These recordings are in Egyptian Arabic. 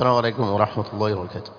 السلام عليكم ورحمة الله وبركاته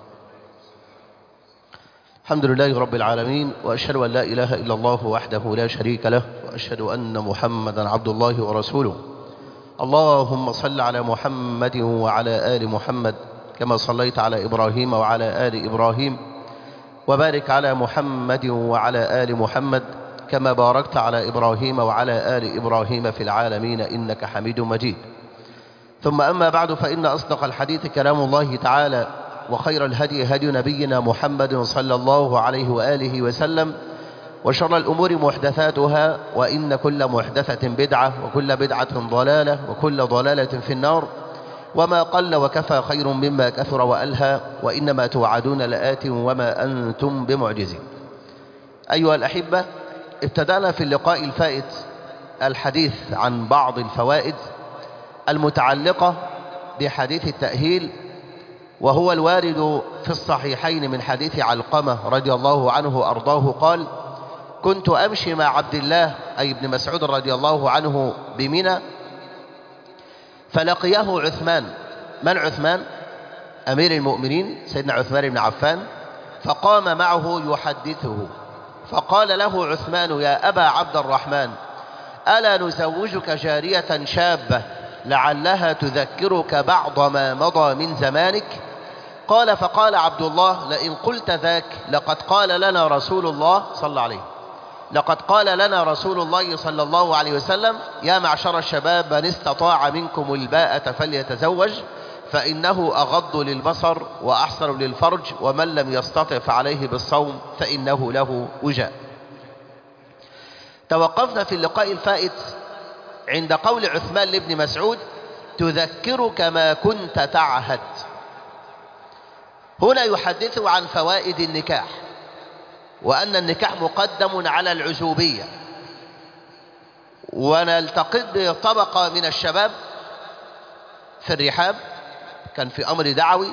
الحمد لله رب العالمين وأشهد أن لا إله إلا الله وحده لا شريك له وأشهد أن محمدا عبد الله ورسوله اللهم صل على محمد وعلى آل محمد كما صليت على إبراهيم وعلى آل إبراهيم وبارك على محمد وعلى آل محمد كما باركت على إبراهيم وعلى آل إبراهيم في العالمين إنك حميد مجيد ثم أما بعد فإن أصدق الحديث كلام الله تعالى وخير الهدي هدي نبينا محمد صلى الله عليه وآله وسلم وشر الأمور محدثاتها وإن كل محدثة بدعة وكل بدعة ضلالة وكل ضلالة في النار وما قل وكفى خير مما كثر وألهى وإنما توعدون لآت وما أنتم بمعجزين أيها الأحبة ابتدأنا في اللقاء الفائت الحديث عن بعض الفوائد المتعلقة بحديث التأهيل وهو الوارد في الصحيحين من حديث علقمة رضي الله عنه أرضاه قال كنت أمشي مع عبد الله أي ابن مسعود رضي الله عنه بمنى فلقيه عثمان من عثمان أمير المؤمنين سيدنا عثمان بن عفان فقام معه يحدثه فقال له عثمان يا أبا عبد الرحمن ألا نزوجك جارية شابة لعلها تذكرك بعض ما مضى من زمانك قال فقال عبد الله لئن قلت ذاك لقد قال لنا رسول الله صلى الله عليه لقد قال لنا رسول الله صلى الله عليه وسلم يا معشر الشباب من استطاع منكم الباءة فليتزوج فإنه أغض للبصر وأحسن للفرج ومن لم يستطع فعليه بالصوم فإنه له وجاء توقفنا في اللقاء الفائت عند قول عثمان لابن مسعود تذكرك ما كنت تعهد هنا يحدث عن فوائد النكاح وأن النكاح مقدم على العزوبية ونلتقط بطبقة من الشباب في الرحاب كان في أمر دعوي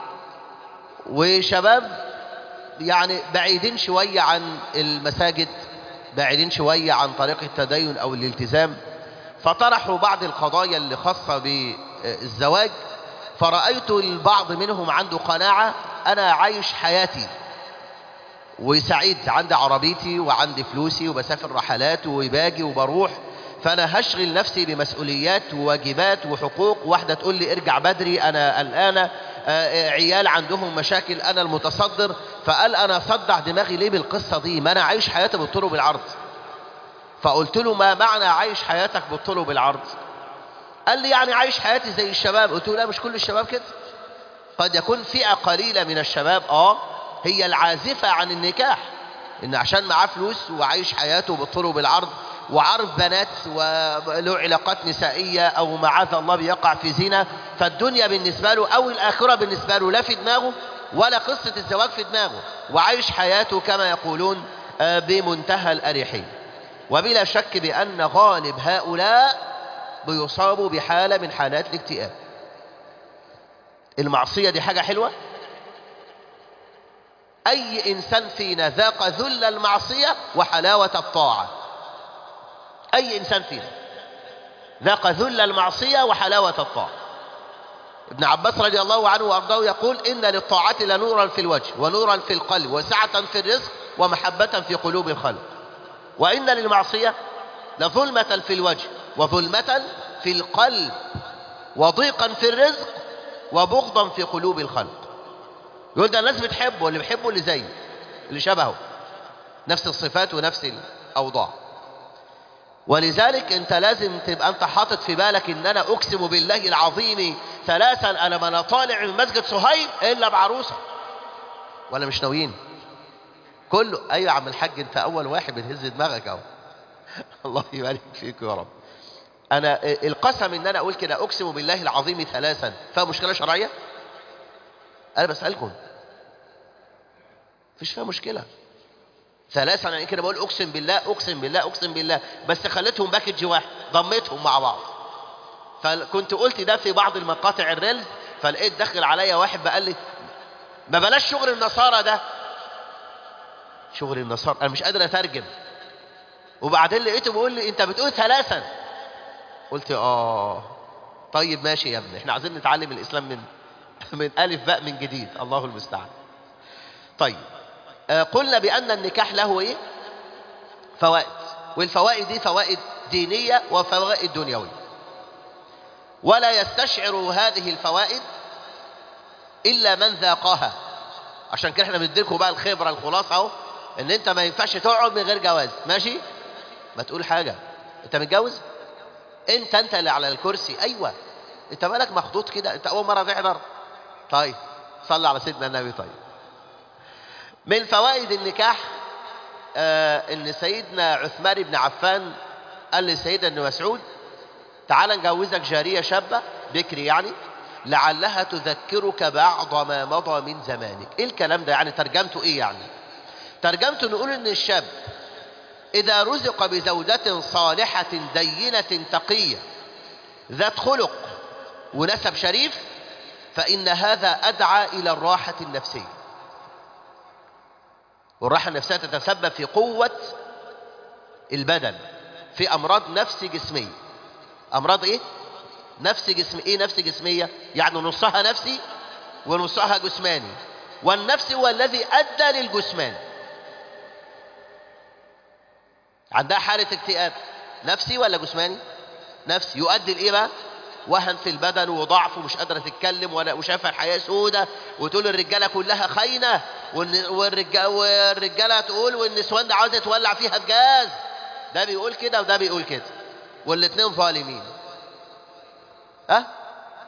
وشباب يعني بعيدين شوية عن المساجد بعيدين شوية عن طريق التدين أو الالتزام فطرحوا بعض القضايا اللي خاصة بالزواج فرأيت البعض منهم عنده قناعة أنا عايش حياتي وسعيد عندي عربيتي وعندي فلوسي وبسافر رحلات وباجي وبروح فأنا هشغل نفسي بمسؤوليات وواجبات وحقوق واحدة تقول لي ارجع بدري أنا قلقانة عيال عندهم مشاكل أنا المتصدر فقال أنا صدع دماغي ليه بالقصة دي ما أنا عايش حياتي بالطول وبالعرض فقلت له ما معنى عايش حياتك بالطول وبالعرض قال لي يعني عايش حياتي زي الشباب قلت له لا مش كل الشباب كده قد يكون فئة قليلة من الشباب اه هي العازفة عن النكاح ان عشان معاه فلوس وعايش حياته بالطول وبالعرض وعارف بنات وله علاقات نسائية او معاذ الله بيقع في زنا فالدنيا بالنسبة له او الاخرة بالنسبة له لا في دماغه ولا قصة الزواج في دماغه وعايش حياته كما يقولون بمنتهى الأريحية وبلا شك بأن غالب هؤلاء بيصابوا بحالة من حالات الاكتئاب المعصية دي حاجة حلوة أي إنسان فينا ذاق ذل المعصية وحلاوة الطاعة أي إنسان فينا ذاق ذل المعصية وحلاوة الطاعة ابن عباس رضي الله عنه وأرضاه يقول إن للطاعة لنورا في الوجه ونورا في القلب وسعة في الرزق ومحبة في قلوب الخلق وإن للمعصية لظلمة في الوجه وظلمة في القلب وضيقا في الرزق وبغضا في قلوب الخلق يقول ده الناس بتحبه اللي بيحبه اللي زيه اللي شبهه نفس الصفات ونفس الأوضاع ولذلك انت لازم تبقى انت حاطط في بالك ان انا اقسم بالله العظيم ثلاثا انا ما انا طالع من مسجد صهيب الا بعروسه ولا مش ناويين كله ايوه يا عم الحاج انت اول واحد بتهز دماغك اهو الله يبارك فيك يا رب انا القسم ان انا اقول كده اقسم بالله العظيم ثلاثا فيها مشكله شرعيه انا بسالكم مفيش فيها مشكله ثلاثا يعني كده بقول اقسم بالله اقسم بالله اقسم بالله بس خليتهم باكج واحد ضميتهم مع بعض فكنت قلت ده في بعض المقاطع الريلز فلقيت دخل عليا واحد بقال لي ما بلاش شغل النصارى ده شغل النصارى انا مش قادر اترجم وبعدين لقيته بيقول لي انت بتقول ثلاثا قلت اه طيب ماشي يا ابني احنا عايزين نتعلم الاسلام من من ألف باء من جديد الله المستعان طيب آه قلنا بأن النكاح له إيه فوائد والفوائد دي فوائد دينية وفوائد دنيوية ولا يستشعر هذه الفوائد إلا من ذاقها عشان كده احنا بنديلكم بقى الخبرة الخلاصة اهو ان انت ما ينفعش تقعد من غير جواز ماشي ما تقول حاجة انت متجوز انت انت اللي على الكرسي ايوه انت مالك مخطوط كده انت اول مرة تحضر طيب صلى على سيدنا النبي طيب من فوائد النكاح آه ان سيدنا عثمان بن عفان قال لسيدنا ابن مسعود تعال نجوزك جارية شابة بكري يعني لعلها تذكرك بعض ما مضى من زمانك ايه الكلام ده يعني ترجمته ايه يعني ترجمته نقول ان الشاب اذا رزق بزوجة صالحة دينة تقية ذات خلق ونسب شريف فإن هذا أدعى إلى الراحة النفسية والراحة النفسية تتسبب في قوة البدن في أمراض نفس جسمية أمراض إيه؟ نفس جسم إيه نفس جسمية؟ يعني نصها نفسي ونصها جسماني والنفس هو الذي أدى للجسمان عندها حالة اكتئاب نفسي ولا جسماني؟ نفسي يؤدي لإيه بقى؟ وهن في البدن وضعف ومش قادرة تتكلم ولا وشايفة الحياة سودة وتقول الرجالة كلها خاينة والرجالة, والرجالة تقول والنسوان ده عاوزة تولع فيها بجاز ده بيقول كده وده بيقول كده والاتنين ظالمين ها أه؟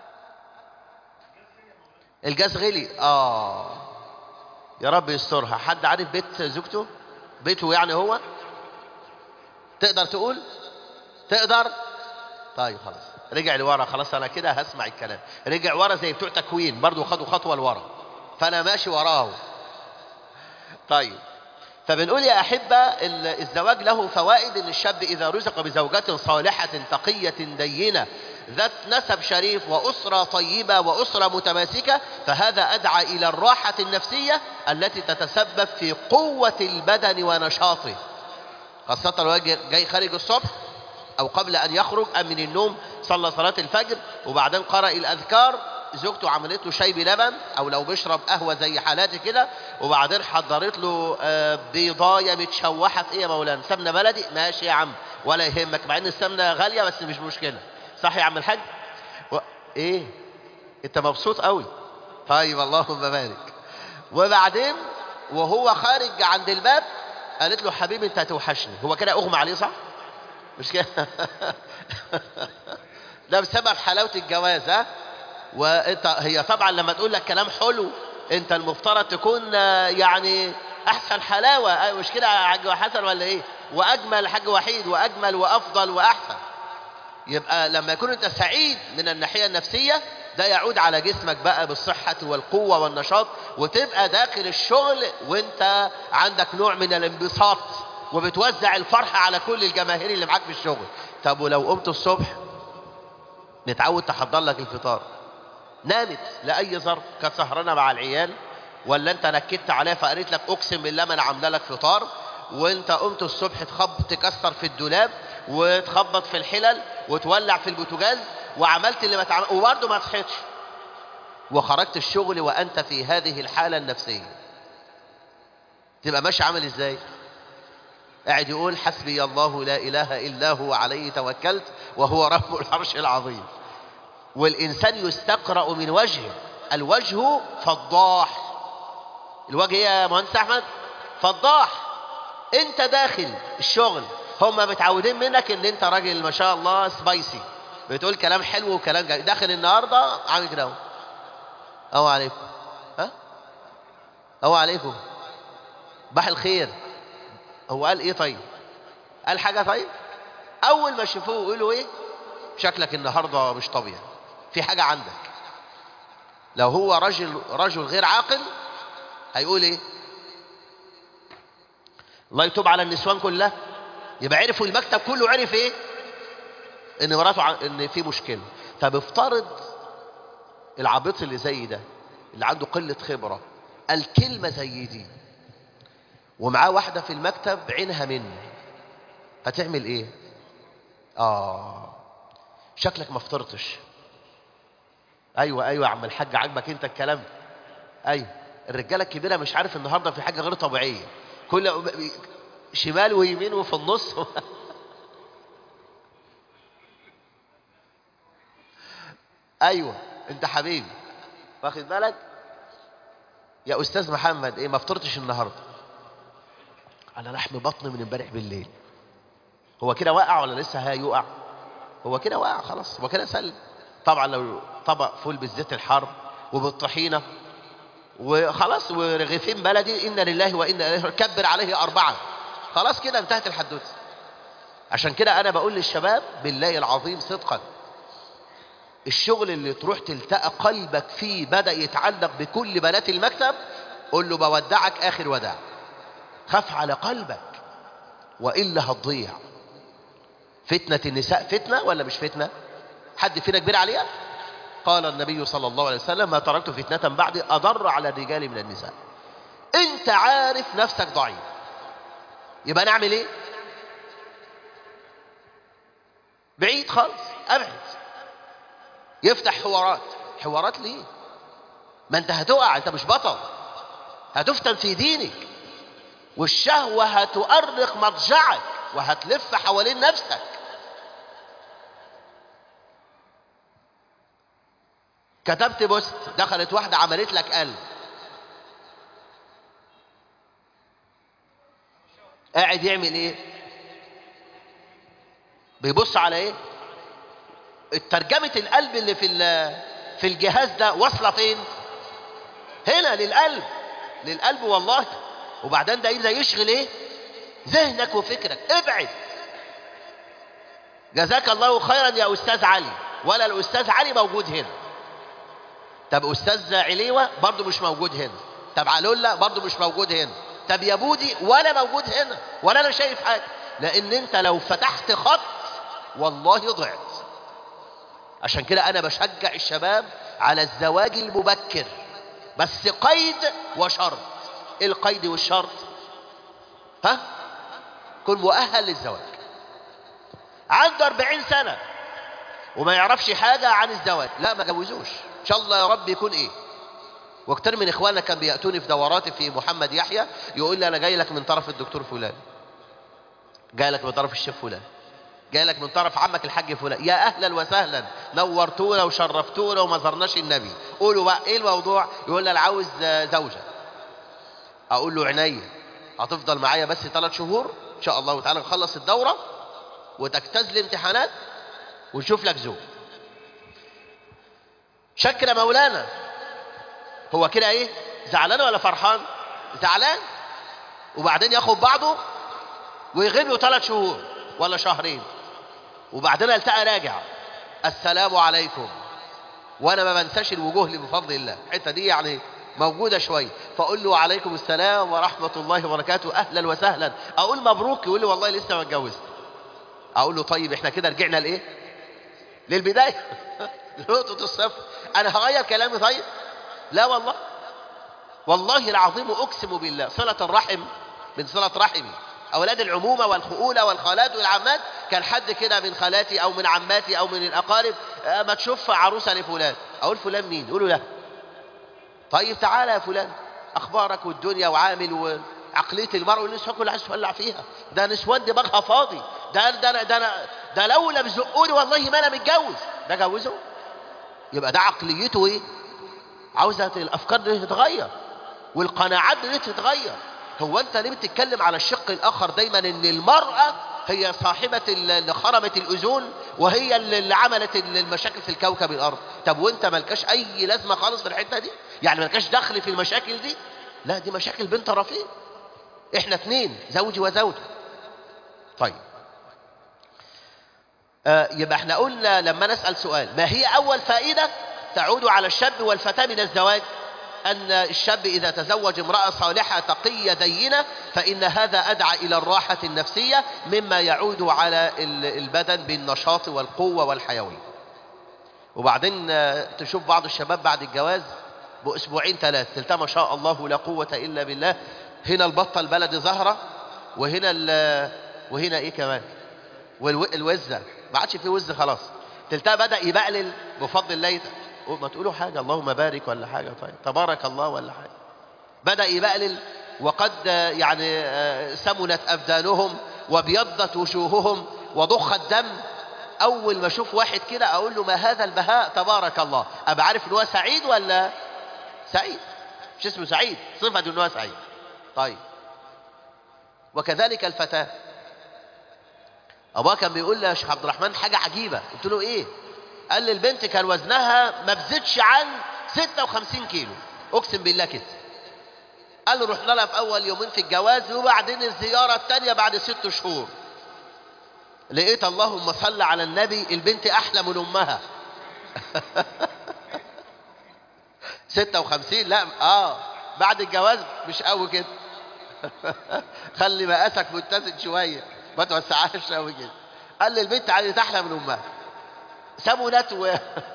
الجاز غلي اه يا رب يسترها حد عارف بيت زوجته بيته يعني هو تقدر تقول تقدر طيب خلاص رجع لورا خلاص انا كده هسمع الكلام رجع ورا زي بتوع تكوين برضو خدوا خطوه لورا فانا ماشي وراه طيب فبنقول يا احبه الزواج له فوائد ان الشاب اذا رزق بزوجه صالحه تقيه دينه ذات نسب شريف واسره طيبه واسره متماسكه فهذا ادعى الى الراحه النفسيه التي تتسبب في قوه البدن ونشاطه خاصه لو جاي خارج الصبح أو قبل أن يخرج أم من النوم صلى صلاة الفجر وبعدين قرأ الأذكار زوجته عملت له شاي بلبن أو لو بيشرب قهوة زي حالاتي كده وبعدين حضرت له بيضاية متشوحة في إيه يا مولانا سمنة بلدي ماشي يا عم ولا يهمك مع إن السمنة غالية بس مش مشكلة صح يا عم الحاج و... إيه أنت مبسوط قوي طيب اللهم بارك وبعدين وهو خارج عند الباب قالت له حبيبي انت هتوحشني هو كده اغمى عليه صح مش كده ده بسبب حلاوة الجواز ها وانت هي طبعا لما تقول لك كلام حلو انت المفترض تكون يعني احسن حلاوة مش كده يا حاج حسن ولا ايه واجمل حاج وحيد واجمل وافضل واحسن يبقى لما يكون انت سعيد من الناحية النفسية ده يعود على جسمك بقى بالصحة والقوة والنشاط وتبقى داخل الشغل وانت عندك نوع من الانبساط وبتوزع الفرحة على كل الجماهير اللي معاك في الشغل طب ولو قمت الصبح نتعود تحضر لك الفطار نامت لأي ظرف كانت سهرانة مع العيال ولا انت نكدت عليها فقالت لك اقسم بالله ما انا عامله لك فطار وانت قمت الصبح تخبط تكسر في الدولاب وتخبط في الحلل وتولع في البوتاجاز وعملت اللي ما تعمل وبرضه ما صحيتش وخرجت الشغل وانت في هذه الحالة النفسية تبقى ماشي عامل ازاي قاعد يقول حسبي الله لا إله إلا هو عليه توكلت وهو رب العرش العظيم والإنسان يستقرأ من وجهه الوجه فضاح الوجه يا مهندس أحمد فضاح انت داخل الشغل هم متعودين منك ان انت راجل ما شاء الله سبايسي بتقول كلام حلو وكلام جميل داخل النهارده عامل كده اهو عليكم ها اهو عليكم بح الخير هو قال ايه طيب قال حاجة طيب اول ما شافوه يقولوا ايه شكلك النهاردة مش طبيعي في حاجة عندك لو هو رجل رجل غير عاقل هيقول ايه الله يتوب على النسوان كلها يبقى عرفوا المكتب كله عرف ايه ان مراته ع... ان في مشكلة طب افترض العبيط اللي زي ده اللي عنده قلة خبرة الكلمة زي دي ومعاه واحدة في المكتب عينها منه هتعمل ايه اه شكلك ما فطرتش ايوه ايوه يا عم الحاج عاجبك انت الكلام ايوه الرجاله الكبيره مش عارف النهارده في حاجه غير طبيعيه كل شمال ويمين وفي النص ايوه انت حبيبي واخد بالك يا استاذ محمد ايه ما فطرتش النهارده انا لحم بطن من امبارح بالليل هو كده واقع ولا لسه هيقع هو كده واقع خلاص هو كده سلم طبعا لو طبق فول بالزيت الحار وبالطحينه وخلاص ورغيفين بلدي إن لله وإنا إليه كبر عليه أربعة خلاص كده انتهت الحدوثة عشان كده أنا بقول للشباب بالله العظيم صدقا الشغل اللي تروح تلتقى قلبك فيه بدأ يتعلق بكل بنات المكتب قول له بودعك آخر وداع خاف على قلبك وإلا هتضيع فتنة النساء فتنة ولا مش فتنة حد فينا كبير عليها قال النبي صلى الله عليه وسلم ما تركت فتنة بعد أضر على الرجال من النساء انت عارف نفسك ضعيف يبقى نعمل ايه بعيد خالص ابعد يفتح حوارات حوارات ليه ما انت هتقع انت مش بطل هتفتن في دينك والشهوة هتؤرق مضجعك وهتلف حوالين نفسك كتبت بوست دخلت واحدة عملت لك قلب قاعد يعمل ايه بيبص على ايه الترجمة القلب اللي في في الجهاز ده واصلة فين هنا للقلب للقلب والله وبعدين ده ده يشغل ايه ذهنك وفكرك ابعد جزاك الله خيرا يا استاذ علي ولا الاستاذ علي موجود هنا طب استاذ عليوه برضه مش موجود هنا طب علولا برضه مش موجود هنا طب يا بودي ولا موجود هنا ولا انا شايف حاجه لان انت لو فتحت خط والله ضعت عشان كده انا بشجع الشباب على الزواج المبكر بس قيد وشرط ايه القيد والشرط ها كن مؤهل للزواج عنده 40 سنه وما يعرفش حاجه عن الزواج لا ما جوزوش ان شاء الله يا رب يكون ايه وكتير من اخواننا كان بياتوني في دوراتي في محمد يحيى يقول لي انا جاي لك من طرف الدكتور فلان جاي لك من طرف الشيخ فلان جاي لك من طرف عمك الحاج فلان يا اهلا وسهلا نورتونا وشرفتونا وما زرناش النبي قولوا بقى ايه الموضوع يقول لي انا عاوز زوجه اقول له عينيا هتفضل معايا بس ثلاث شهور ان شاء الله تعالى نخلص الدوره وتجتاز الامتحانات ونشوف لك زوج شكر مولانا هو كده ايه زعلان ولا فرحان زعلان وبعدين ياخد بعضه ويغيب له ثلاث شهور ولا شهرين وبعدين التقى راجع السلام عليكم وانا ما بنساش الوجوه اللي بفضل الله الحته دي يعني موجودة شوية فأقول له عليكم السلام ورحمة الله وبركاته أهلا وسهلا أقول مبروك يقول لي والله لسه ما اتجوزت أقول له طيب إحنا كده رجعنا لإيه للبداية نقطة الصفر أنا هغير كلامي طيب لا والله والله العظيم أقسم بالله صلة الرحم من صلة رحمي أولاد العمومة والخؤولة والخالات والعمات كان حد كده من خالاتي أو من عماتي أو من الأقارب ما تشوف عروسة لفلان أقول فلان مين يقولوا لا طيب تعالى يا فلان أخبارك والدنيا وعامل وعقلية المرء والنسوان كل عايز تولع فيها ده نسوان دماغها فاضي ده ده ده ده, ده لو لم زقوني والله ما أنا متجوز ده جوزه يبقى ده عقليته إيه عاوزة الأفكار دي تتغير والقناعات دي تتغير هو أنت ليه بتتكلم على الشق الآخر دايما إن المرأة هي صاحبة اللي خرمت الأذون وهي اللي عملت المشاكل في الكوكب الأرض طب وانت ملكاش أي لازمة خالص في الحتة دي يعني ملكاش دخل في المشاكل دي لا دي مشاكل بين طرفين احنا اثنين زوجي وزوجي طيب آه يبقى احنا قلنا لما نسأل سؤال ما هي أول فائدة تعود على الشاب والفتاة من الزواج أن الشاب إذا تزوج امرأة صالحة تقية دينة فإن هذا أدعى إلى الراحة النفسية مما يعود على البدن بالنشاط والقوة والحيوية وبعدين تشوف بعض الشباب بعد الجواز بأسبوعين ثلاث تلتا ما شاء الله لا قوة إلا بالله هنا البطة البلدي زهرة وهنا وهنا إيه كمان والوزة ما عادش في وز خلاص تلتا بدأ يبقلل بفضل الله ما تقولوا حاجة اللهم بارك ولا حاجة طيب تبارك الله ولا حاجة بدأ يبقلل وقد آه، يعني آه، سمنت أبدانهم وابيضت وجوههم وضخ الدم أول ما أشوف واحد كده أقول له ما هذا البهاء تبارك الله أبقى عارف إن هو سعيد ولا سعيد مش اسمه سعيد صفة إن هو سعيد طيب وكذلك الفتاة أبوها كان بيقول لي يا شيخ عبد الرحمن حاجة عجيبة قلت له إيه قال لي البنت كان وزنها ما بزيدش عن 56 كيلو أقسم بالله كده قال له رحنا لها في أول يومين في الجواز وبعدين الزيارة الثانية بعد ست شهور لقيت اللهم صل على النبي البنت أحلى من أمها 56 لا اه بعد الجواز مش قوي كده خلي مقاسك متزن شويه ما توسعهاش قوي كده قال لي البنت عايزه احلى من امها سمنت و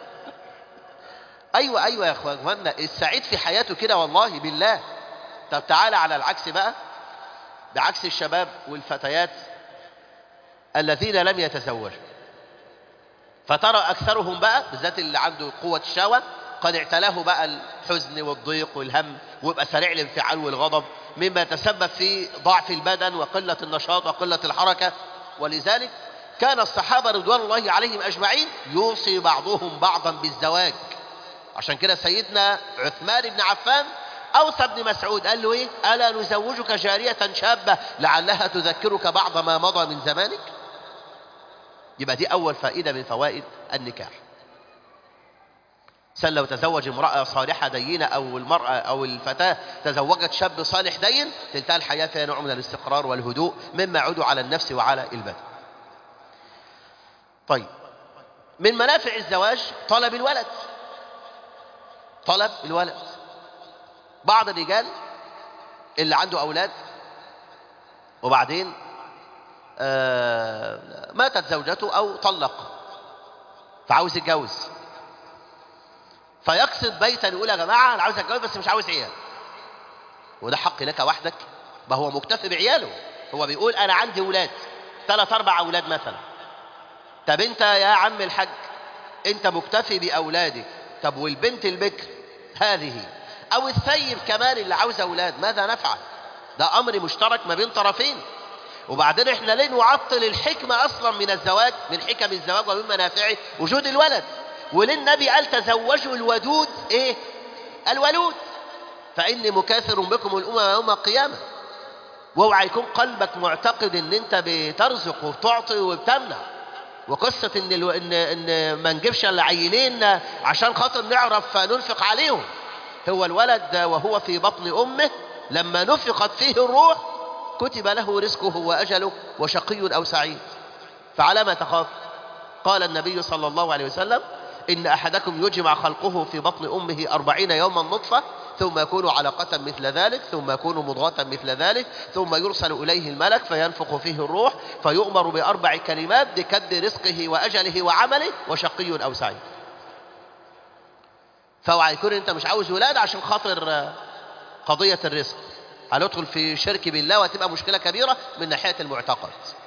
ايوه ايوه يا اخوانا السعيد في حياته كده والله بالله طب تعالى على العكس بقى بعكس الشباب والفتيات الذين لم يتزوجوا فترى اكثرهم بقى بالذات اللي عنده قوه الشهوه قد اعتلاه بقى الحزن والضيق والهم ويبقى سريع الانفعال والغضب مما يتسبب في ضعف البدن وقله النشاط وقله الحركه ولذلك كان الصحابه رضوان الله عليهم اجمعين يوصي بعضهم بعضا بالزواج عشان كده سيدنا عثمان بن عفان اوصى ابن مسعود قال له ايه الا نزوجك جاريه شابه لعلها تذكرك بعض ما مضى من زمانك يبقى دي اول فائده من فوائد النكاح سن لو تزوج امرأة صالحة دينة أو المرأة أو الفتاة تزوجت شاب صالح دين تلتقى الحياة فيها نوع من الاستقرار والهدوء مما يعود على النفس وعلى البدن طيب من منافع الزواج طلب الولد طلب الولد بعض الرجال اللي عنده أولاد وبعدين آه ماتت زوجته أو طلق فعاوز يتجوز فيقصد بيتا يقول يا جماعة أنا عاوز أتجوز بس مش عاوز عيال وده حق لك وحدك ما هو مكتفي بعياله هو بيقول أنا عندي ولاد ثلاث أربع أولاد مثلا طب أنت يا عم الحاج أنت مكتفي بأولادك طب والبنت البكر هذه أو الثيب كمان اللي عاوز أولاد ماذا نفعل ده أمر مشترك ما بين طرفين وبعدين احنا ليه نعطل الحكمة أصلا من الزواج من حكم الزواج ومن منافعه وجود الولد وليه النبي قال تزوجوا الودود ايه الولود فاني مكاثر بكم الامم يوم القيامه واوعى يكون قلبك معتقد ان انت بترزق وبتعطي وبتمنع وقصه ان الو... ان ان ما نجيبش الا عيلين عشان خاطر نعرف ننفق عليهم هو الولد وهو في بطن امه لما نفقت فيه الروح كتب له رزقه واجله وشقي او سعيد فعلى ما تخاف قال النبي صلى الله عليه وسلم إن أحدكم يجمع خلقه في بطن أمه أربعين يوما نطفة ثم يكون علقة مثل ذلك ثم يكون مضغة مثل ذلك ثم يرسل إليه الملك فينفخ فيه الروح فيؤمر بأربع كلمات بكد رزقه وأجله وعمله وشقي أو سعيد فاوعى يكون أنت مش عاوز ولاد عشان خاطر قضية الرزق هندخل في شرك بالله وهتبقى مشكلة كبيرة من ناحية المعتقد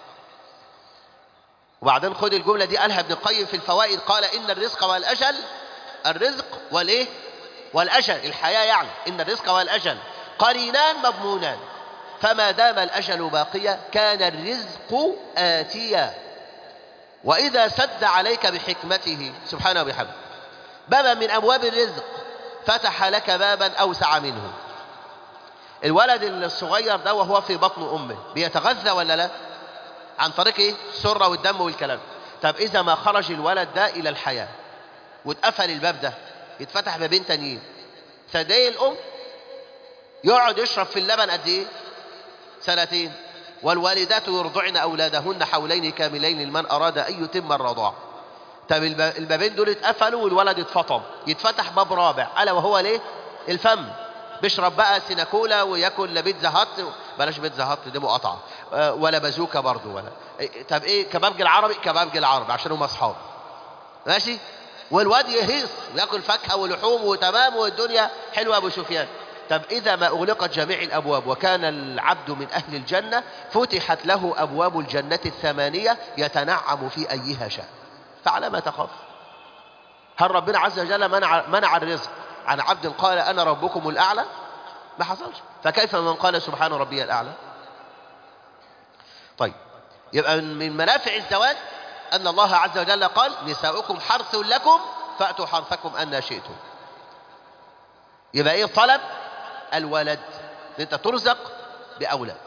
وبعدين خد الجملة دي قالها ابن القيم في الفوائد قال إن الرزق والأجل الرزق والإيه والأجل الحياة يعني إن الرزق والأجل قرينان مضمونان فما دام الأجل باقيا كان الرزق آتيا وإذا سد عليك بحكمته سبحانه وبحمده بابا من أبواب الرزق فتح لك بابا أوسع منه الولد الصغير ده وهو في بطن أمه بيتغذى ولا لا عن طريق ايه السرة والدم والكلام طب اذا ما خرج الولد ده الى الحياة واتقفل الباب ده يتفتح بابين تانيين ثدي الام يقعد يشرب في اللبن قد ايه سنتين والوالدات يرضعن اولادهن حولين كاملين لمن اراد ان يتم الرضاعه طب البابين دول اتقفلوا والولد اتفطم يتفتح باب رابع الا وهو ليه الفم بيشرب بقى سيناكولا وياكل بيتزا هات بلاش بيتزا هات دي مقاطعه أه ولا بازوكا برضو ولا طب ايه كبابجي العربي كبابجي العربي عشان هم اصحاب ماشي والواد يهيص وياكل فاكهه ولحوم وتمام والدنيا حلوه ابو سفيان طب اذا ما اغلقت جميع الابواب وكان العبد من اهل الجنه فتحت له ابواب الجنه الثمانيه يتنعم في ايها شاء فعلى ما تخاف هل ربنا عز وجل منع, منع الرزق عن عبد قال أنا ربكم الأعلى ما حصلش فكيف من قال سبحان ربي الأعلى طيب يبقى من منافع الزواج أن الله عز وجل قال نساؤكم حرث لكم فأتوا حرثكم أن شئتم يبقى إيه طلب الولد إن أنت ترزق بأولاد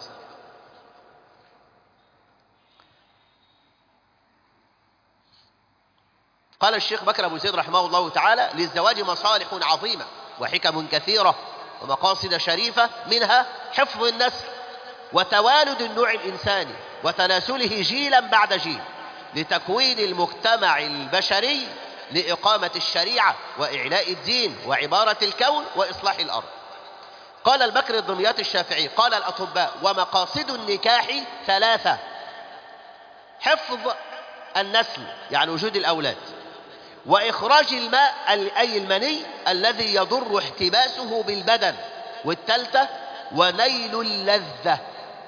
قال الشيخ بكر أبو زيد رحمه الله تعالى للزواج مصالح عظيمة وحكم كثيرة ومقاصد شريفة منها حفظ النسل وتوالد النوع الإنساني وتناسله جيلا بعد جيل لتكوين المجتمع البشري لإقامة الشريعة وإعلاء الدين وعبارة الكون وإصلاح الأرض قال البكر الدمياط الشافعي قال الأطباء ومقاصد النكاح ثلاثة حفظ النسل يعني وجود الأولاد وإخراج الماء أي المني الذي يضر احتباسه بالبدن والتالتة ونيل اللذة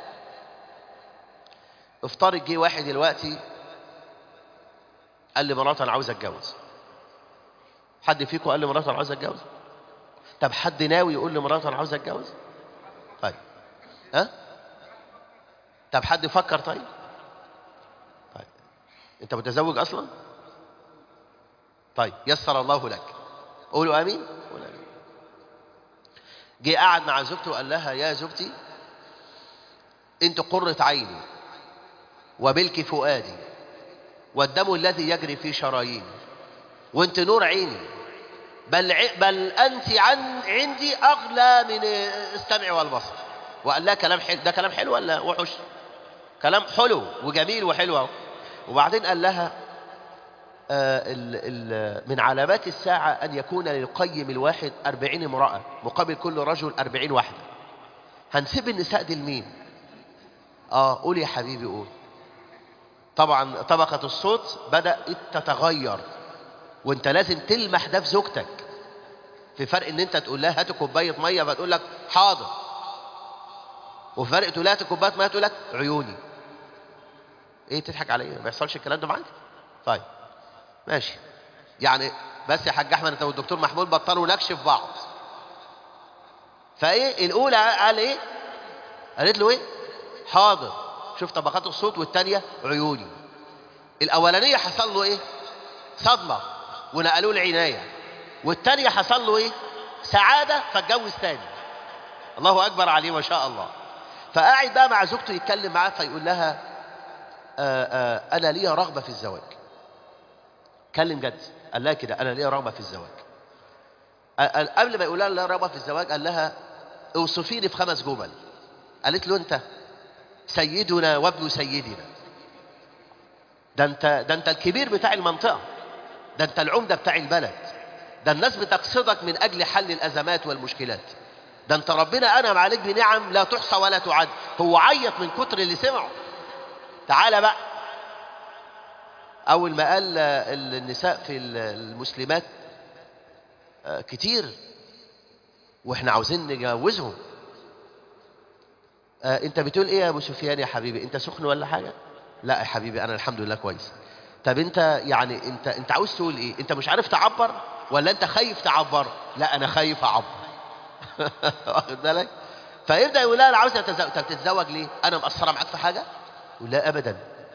افترض جه واحد دلوقتي قال لي مراته انا عاوز اتجوز حد فيكم قال لي مراته انا عاوز اتجوز طب حد ناوي يقول لي مراته انا عاوز اتجوز طيب ها طب حد فكر طيب طيب انت متزوج اصلا طيب يسر الله لك قولوا امين قولوا امين جه قعد مع زوجته وقال لها يا زوجتي انت قرة عيني وبلك فؤادي والدم الذي يجري في شراييني وانت نور عيني بل ع... بل انت عن عندي اغلى من السمع والبصر وقال لها كلام حلو ده كلام حلو ولا وحش كلام حلو وجميل وحلو اهو وبعدين قال لها آه ال ال من علامات الساعة أن يكون للقيم الواحد أربعين امرأة مقابل كل رجل أربعين واحدة هنسيب النساء دي لمين آه قول يا حبيبي قول طبعا طبقة الصوت بدأت تتغير وانت لازم تلمح ده في زوجتك في فرق ان انت تقول لها هات كوبايه ميه فتقول لك حاضر وفي فرق تقول لها هات كوبايه ميه تقول لك عيوني ايه تضحك على ايه ما بيحصلش الكلام ده معاك طيب ماشي يعني بس يا حاج احمد انت والدكتور محمود بطلوا نكشف بعض فايه الاولى قال ايه قالت له ايه حاضر شوف طبقات الصوت والثانيه عيوني الاولانيه حصل له ايه صدمه ونقلوه العنايه والثانيه حصل له ايه سعاده فاتجوز تاني الله اكبر عليه ما شاء الله فقاعد بقى مع زوجته يتكلم معاه فيقول لها آآ آآ انا ليا رغبه في الزواج كلم جد قال لها كده انا ليا رغبه في الزواج قبل ما يقول لها لا رغبه في الزواج قال لها اوصفيني في خمس جمل قالت له انت سيدنا وابن سيدنا ده انت ده انت الكبير بتاع المنطقه ده انت العمده بتاع البلد ده الناس بتقصدك من اجل حل الازمات والمشكلات ده انت ربنا انعم عليك بنعم لا تحصى ولا تعد هو عيط من كتر اللي سمعه تعالى بقى اول ما قال النساء في المسلمات كتير واحنا عاوزين نجوزهم انت بتقول ايه يا ابو سفيان يا حبيبي انت سخن ولا حاجه لا يا حبيبي انا الحمد لله كويس طب انت يعني انت انت عاوز تقول ايه انت مش عارف تعبر ولا انت خايف تعبر لا انا خايف اعبر واخد بالك فيبدا يقول لها انا عاوز اتزوج طب تتزوج ليه انا مقصره معاك في حاجه يقول لا ابدا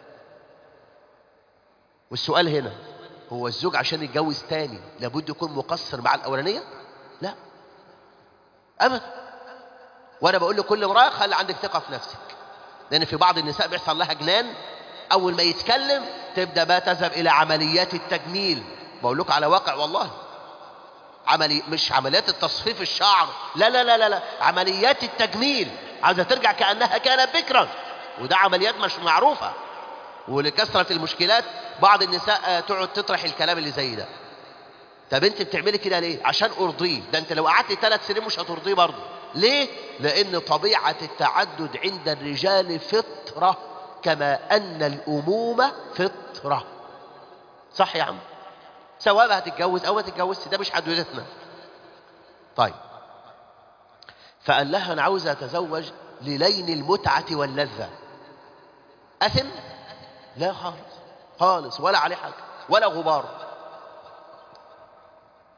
والسؤال هنا هو الزوج عشان يتجوز تاني لابد يكون مقصر مع الاولانيه لا ابدا وانا بقول لكل امراه خلي عندك ثقه في نفسك لان في بعض النساء بيحصل لها جنان اول ما يتكلم تبدا بقى تذهب الى عمليات التجميل بقول لكم على واقع والله عملي مش عمليات التصفيف الشعر لا لا لا لا, لا. عمليات التجميل عايزه ترجع كانها كانت بكرا وده عمليات مش معروفه ولكثره المشكلات بعض النساء تقعد تطرح الكلام اللي زي ده طب انت بتعملي كده ليه عشان ارضيه ده انت لو قعدت ثلاث سنين مش هترضيه برضه ليه لان طبيعه التعدد عند الرجال فطره كما ان الامومه فطره صح يا عم سواء بقى هتتجوز او ما تتجوزش ده مش حدودتنا طيب فقال لها انا عاوز اتزوج للين المتعه واللذه اثم لا خالص خالص ولا عليه حاجه ولا غبار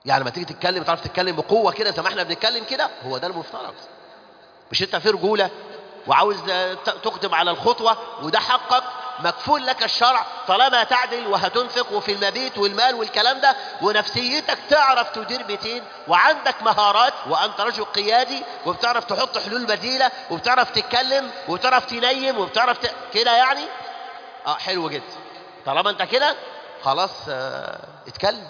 يعني لما تيجي تتكلم تعرف تتكلم بقوه كده زي ما احنا بنتكلم كده هو ده المفترض مش انت في رجوله وعاوز تقدم على الخطوه وده حقك مكفول لك الشرع طالما تعدل وهتنفق وفي المبيت والمال والكلام ده ونفسيتك تعرف تدير بيتين وعندك مهارات وانت رجل قيادي وبتعرف تحط حلول بديله وبتعرف تتكلم وبتعرف تنيم وبتعرف ت... كده يعني اه حلو جدا طالما انت كده خلاص اه اتكلم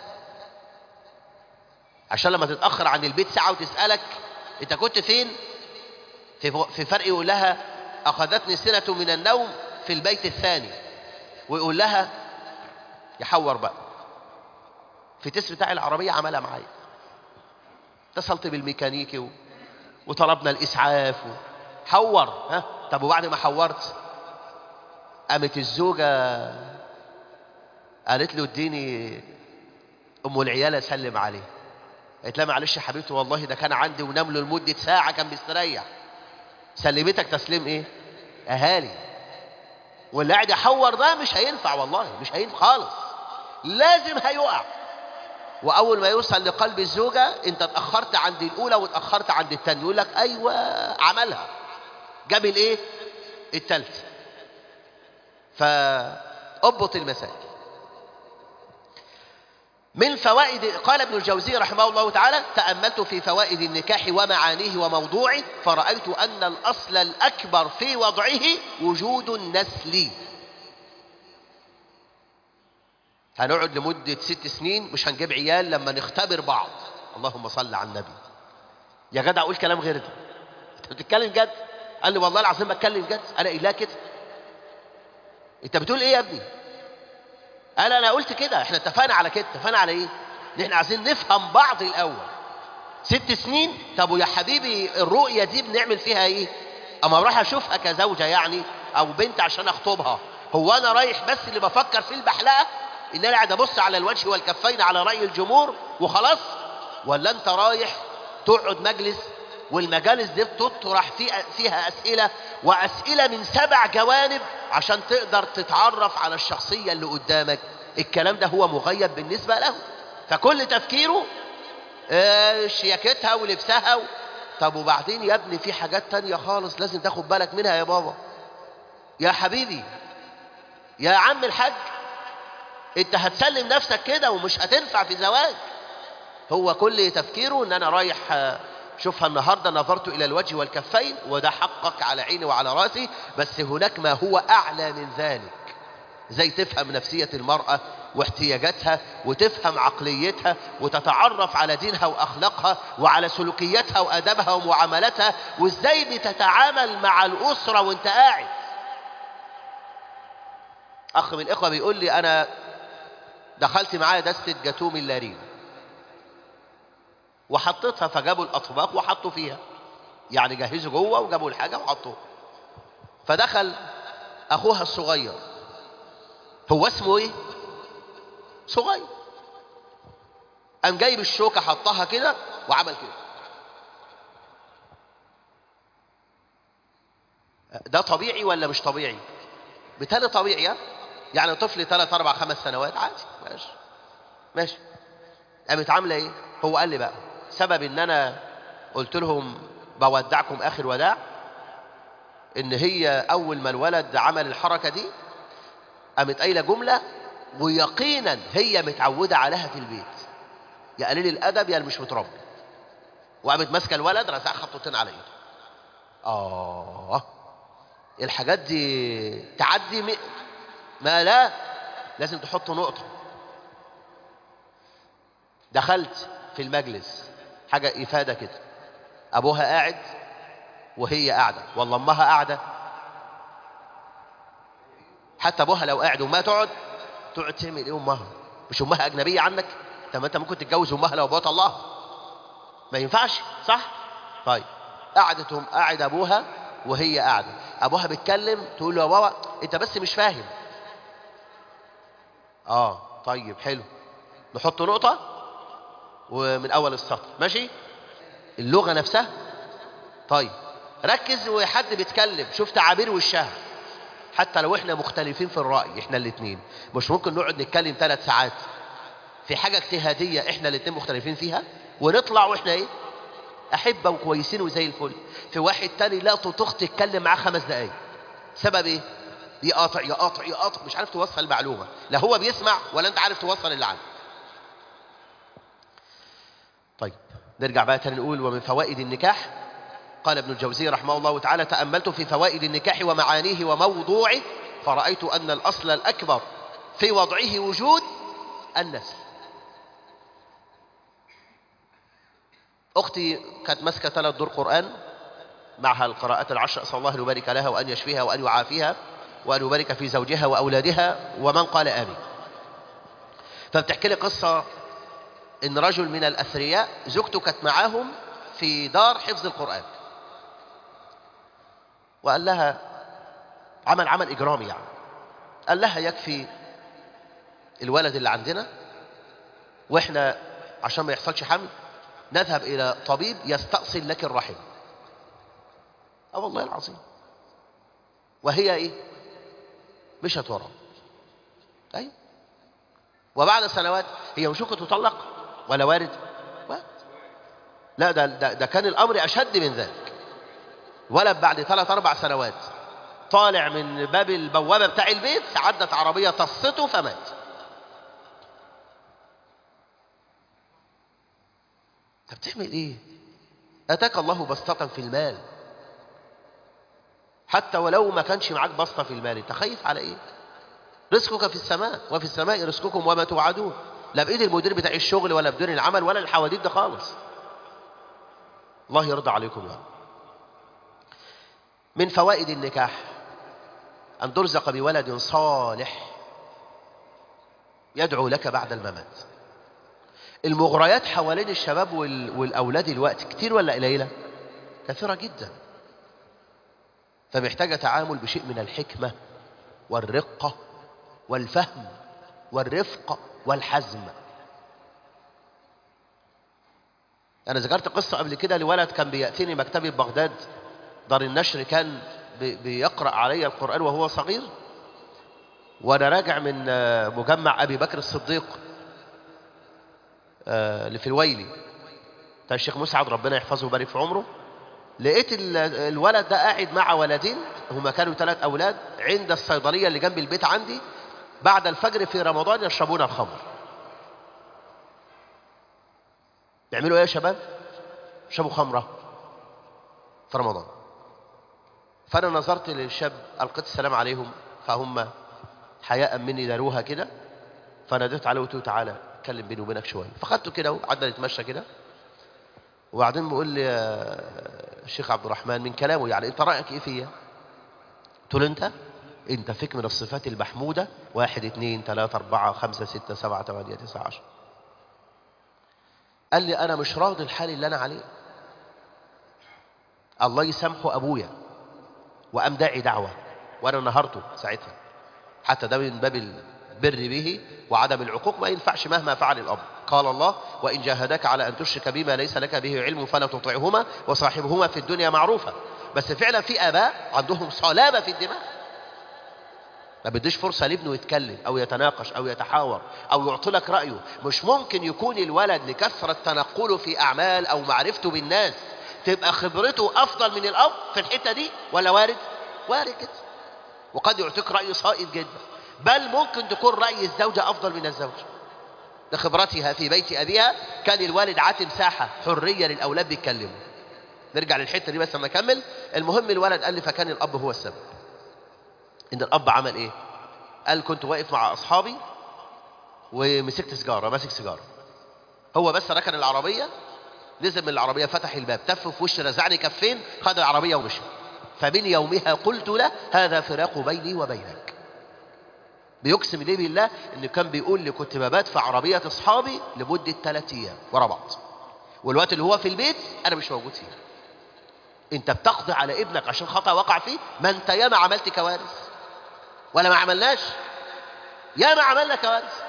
عشان لما تتاخر عن البيت ساعه وتسالك انت كنت فين في في فرق يقول لها اخذتني سنه من النوم في البيت الثاني ويقول لها يحور بقى في تيست بتاع العربيه عملها معايا اتصلت بالميكانيكي و... وطلبنا الاسعاف و... حور ها طب وبعد ما حورت قامت الزوجه قالت له اديني ام العيال اسلم عليه قالت لها معلش يا حبيبتي والله ده كان عندي ونام له لمده ساعه كان بيستريح سلمتك تسليم ايه اهالي واللي قاعد يحور ده مش هينفع والله مش هينفع خالص لازم هيقع واول ما يوصل لقلب الزوجه انت اتاخرت عند الاولى واتاخرت عند الثانيه يقول لك ايوه عملها جاب الايه الثالث فاضبط المسائل من فوائد قال ابن الجوزي رحمه الله تعالى تأملت في فوائد النكاح ومعانيه وموضوعه فرأيت أن الأصل الأكبر في وضعه وجود النسل هنقعد لمدة ست سنين مش هنجيب عيال لما نختبر بعض اللهم صل على النبي يا جدع أقول كلام غير ده أنت بتتكلم جد قال لي والله العظيم بتكلم جد أنا إله كده أنت بتقول إيه يا ابني قال انا قلت كده احنا اتفقنا على كده اتفقنا على ايه ان احنا عايزين نفهم بعض الاول ست سنين طب يا حبيبي الرؤيه دي بنعمل فيها ايه اما اروح اشوفها كزوجه يعني او بنت عشان اخطبها هو انا رايح بس اللي بفكر في البحلقه ان انا قاعد ابص على الوجه والكفين على راي الجمهور وخلاص ولا انت رايح تقعد مجلس والمجالس دي بتطرح فيها, فيها اسئله واسئله من سبع جوانب عشان تقدر تتعرف على الشخصيه اللي قدامك الكلام ده هو مغيب بالنسبه له فكل تفكيره آه شياكتها ولبسها و... طب وبعدين يا ابني في حاجات تانية خالص لازم تاخد بالك منها يا بابا يا حبيبي يا عم الحاج انت هتسلم نفسك كده ومش هتنفع في زواج هو كل تفكيره ان انا رايح شوفها النهاردة نظرت إلى الوجه والكفين وده حقك على عيني وعلى راسي بس هناك ما هو أعلى من ذلك زي تفهم نفسية المرأة واحتياجاتها وتفهم عقليتها وتتعرف على دينها وأخلاقها وعلى سلوكياتها وأدبها ومعاملاتها وإزاي بتتعامل مع الأسرة وانت قاعد أخ من الإخوة بيقول لي أنا دخلت معايا دستة جاتوم اللارين وحطيتها فجابوا الاطباق وحطوا فيها يعني جهزوا جوه وجابوا الحاجه وحطوها فدخل اخوها الصغير هو اسمه ايه صغير قام جايب الشوكه حطها كده وعمل كده ده طبيعي ولا مش طبيعي بالتالي طبيعي يعني طفل 3 4 5 سنوات عادي ماشي ماشي قامت عامله ايه هو قال لي بقى سبب ان انا قلت لهم بودعكم اخر وداع ان هي اول ما الولد عمل الحركه دي قامت قايله جمله ويقينا هي متعوده عليها في البيت يا قليل الادب يا اللي مش متربي وقامت ماسكه الولد رزع خطوتين على ايده اه الحاجات دي تعدي م... ما لا لازم تحط نقطه دخلت في المجلس حاجة إفادة كده أبوها قاعد وهي قاعدة والله أمها قاعدة حتى أبوها لو قاعد وما تقعد تقعد تعمل إيه أمها مش أمها أجنبية عنك طب أنت ممكن تتجوز أمها لو أبوها الله ما ينفعش صح طيب قعدت قاعد أبوها وهي قاعدة أبوها بيتكلم تقول له يا بابا أنت بس مش فاهم آه طيب حلو نحط نقطة ومن أول السطر ماشي اللغة نفسها طيب ركز وحد بيتكلم شوف تعابير وشها حتى لو احنا مختلفين في الرأي احنا الاثنين مش ممكن نقعد نتكلم ثلاث ساعات في حاجة اجتهادية احنا الاتنين مختلفين فيها ونطلع واحنا ايه احبة وكويسين وزي الفل في واحد تاني لا تطخ تتكلم معاه خمس دقايق سبب ايه يقاطع يقاطع يقاطع مش عارف توصل المعلومة لا هو بيسمع ولا انت عارف توصل اللي عنده طيب نرجع بقى تاني نقول ومن فوائد النكاح قال ابن الجوزي رحمه الله تعالى تأملت في فوائد النكاح ومعانيه وموضوعه فرأيت أن الأصل الأكبر في وضعه وجود النسل أختي كانت ماسكة ثلاث دور قرآن معها القراءات العشر أسأل الله أن يبارك لها وأن يشفيها وأن يعافيها وأن يبارك في زوجها وأولادها ومن قال آمين فبتحكي لي قصة إن رجل من الأثرياء زوجته كانت معاهم في دار حفظ القرآن وقال لها عمل عمل إجرامي يعني قال لها يكفي الولد اللي عندنا وإحنا عشان ما يحصلش حمل نذهب إلى طبيب يستأصل لك الرحم اه والله العظيم وهي ايه مشت وراه ايوه وبعد سنوات هي مش ممكن تطلق ولا وارد وارد. لا ده, ده, ده كان الامر اشد من ذلك ولد بعد ثلاث اربع سنوات طالع من باب البوابه بتاع البيت عدت عربيه طصته فمات انت بتعمل ايه اتاك الله بسطه في المال حتى ولو ما كانش معاك بسطه في المال انت خايف على ايه رزقك في السماء وفي السماء رزقكم وما توعدون لا بايد المدير بتاع الشغل ولا بدون العمل ولا الحواديت ده خالص الله يرضى عليكم يا رب من فوائد النكاح أن ترزق بولد صالح يدعو لك بعد الممات المغريات حوالين الشباب وال- والأولاد الوقت كتير ولا قليلة كثيرة جدا فمحتاجة تعامل بشيء من الحكمة والرقة والفهم والرفق والحزم أنا ذكرت قصة قبل كده لولد كان بيأتيني مكتبي ببغداد دار النشر كان بي- بيقرأ علي القرآن وهو صغير وأنا راجع من آه، مجمع أبي بكر الصديق آه، اللي في الويلي بتاع الشيخ مسعد ربنا يحفظه ويبارك في عمره لقيت ال- الولد ده قاعد مع ولدين هما كانوا ثلاث أولاد عند الصيدلية اللي جنب البيت عندي بعد الفجر في رمضان يشربون الخمر بيعملوا ايه يا شباب يشربوا خمرة في رمضان فأنا نظرت للشاب ألقيت السلام عليهم فهم حياء مني داروها كده فناديت عليه وقلت له تعالى اتكلم بيني وبينك شويه فخدته كده وقعدنا نتمشى كده وبعدين بيقول لي يا الشيخ عبد الرحمن من كلامه يعني انت رايك ايه فيا؟ قلت له انت انت فيك من الصفات المحموده واحد اثنين ثلاثة أربعة خمسة ستة سبعة ثمانية تسعة عشر قال لي أنا مش راضي الحال اللي أنا عليه الله يسامحه أبويا وقام داعي دعوة وأنا نهرته ساعتها حتى ده من باب البر به وعدم العقوق ما ينفعش مهما فعل الأب قال الله وإن جاهداك على أن تشرك بما ليس لك به علم فلا تطعهما وصاحبهما في الدنيا معروفة بس فعلا في آباء عندهم صلابة في الدماغ ما بديش فرصة لابنه يتكلم أو يتناقش أو يتحاور أو يعطي لك رأيه مش ممكن يكون الولد لكثرة تنقله في أعمال أو معرفته بالناس تبقى خبرته أفضل من الأب في الحتة دي ولا وارد؟ وارد كده وقد يعطيك رأي صائب جدا بل ممكن تكون رأي الزوجة أفضل من الزوج لخبرتها في بيت أبيها كان الوالد عاتي مساحة حرية للأولاد بيتكلموا نرجع للحتة دي بس لما أكمل المهم الولد قال لي فكان الأب هو السبب إن الأب عمل إيه قال كنت واقف مع أصحابي ومسكت سيجارة ماسك سيجارة هو بس ركن العربية نزل من العربية فتح الباب تف في وشي رزعني كفين خد العربية ومشي فمن يومها قلت له هذا فراق بيني وبينك بيقسم لي بالله ان كان بيقول لي كنت ببات في عربية اصحابي لمدة ثلاث ايام ورا بعض والوقت اللي هو في البيت انا مش موجود فيه انت بتقضي على ابنك عشان خطأ وقع فيه ما انت ياما عملت كوارث ولا ما عملناش ياما عملنا كوارث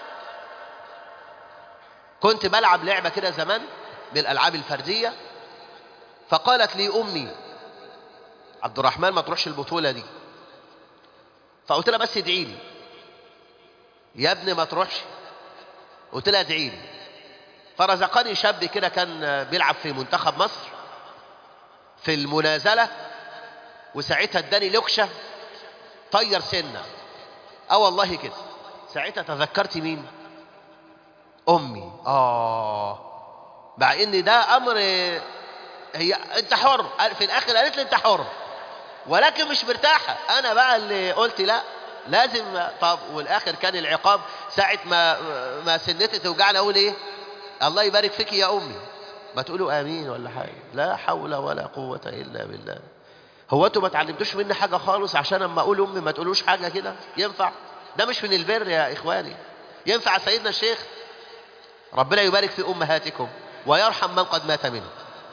كنت بلعب لعبة كده زمان من الألعاب الفردية فقالت لي أمي عبد الرحمن ما تروحش البطولة دي فقلت لها بس ادعي لي يا ابني ما تروحش قلت لها ادعي لي فرزقني شاب كده كان بيلعب في منتخب مصر في المنازلة وساعتها اداني لكشة طير سنة اه والله كده ساعتها تذكرت مين امي اه مع ان ده امر هي انت حر في الاخر قالت لي انت حر ولكن مش مرتاحة انا بقى اللي قلت لا لازم طب والاخر كان العقاب ساعة ما ما سنتي توجعني اقول ايه الله يبارك فيك يا امي ما تقولوا امين ولا حاجة لا حول ولا قوة الا بالله هو انتوا ما اتعلمتوش مني حاجة خالص عشان اما اقول امي ما تقولوش حاجة كده ينفع ده مش من البر يا اخواني ينفع سيدنا الشيخ ربنا يبارك في امهاتكم ويرحم من قد مات منه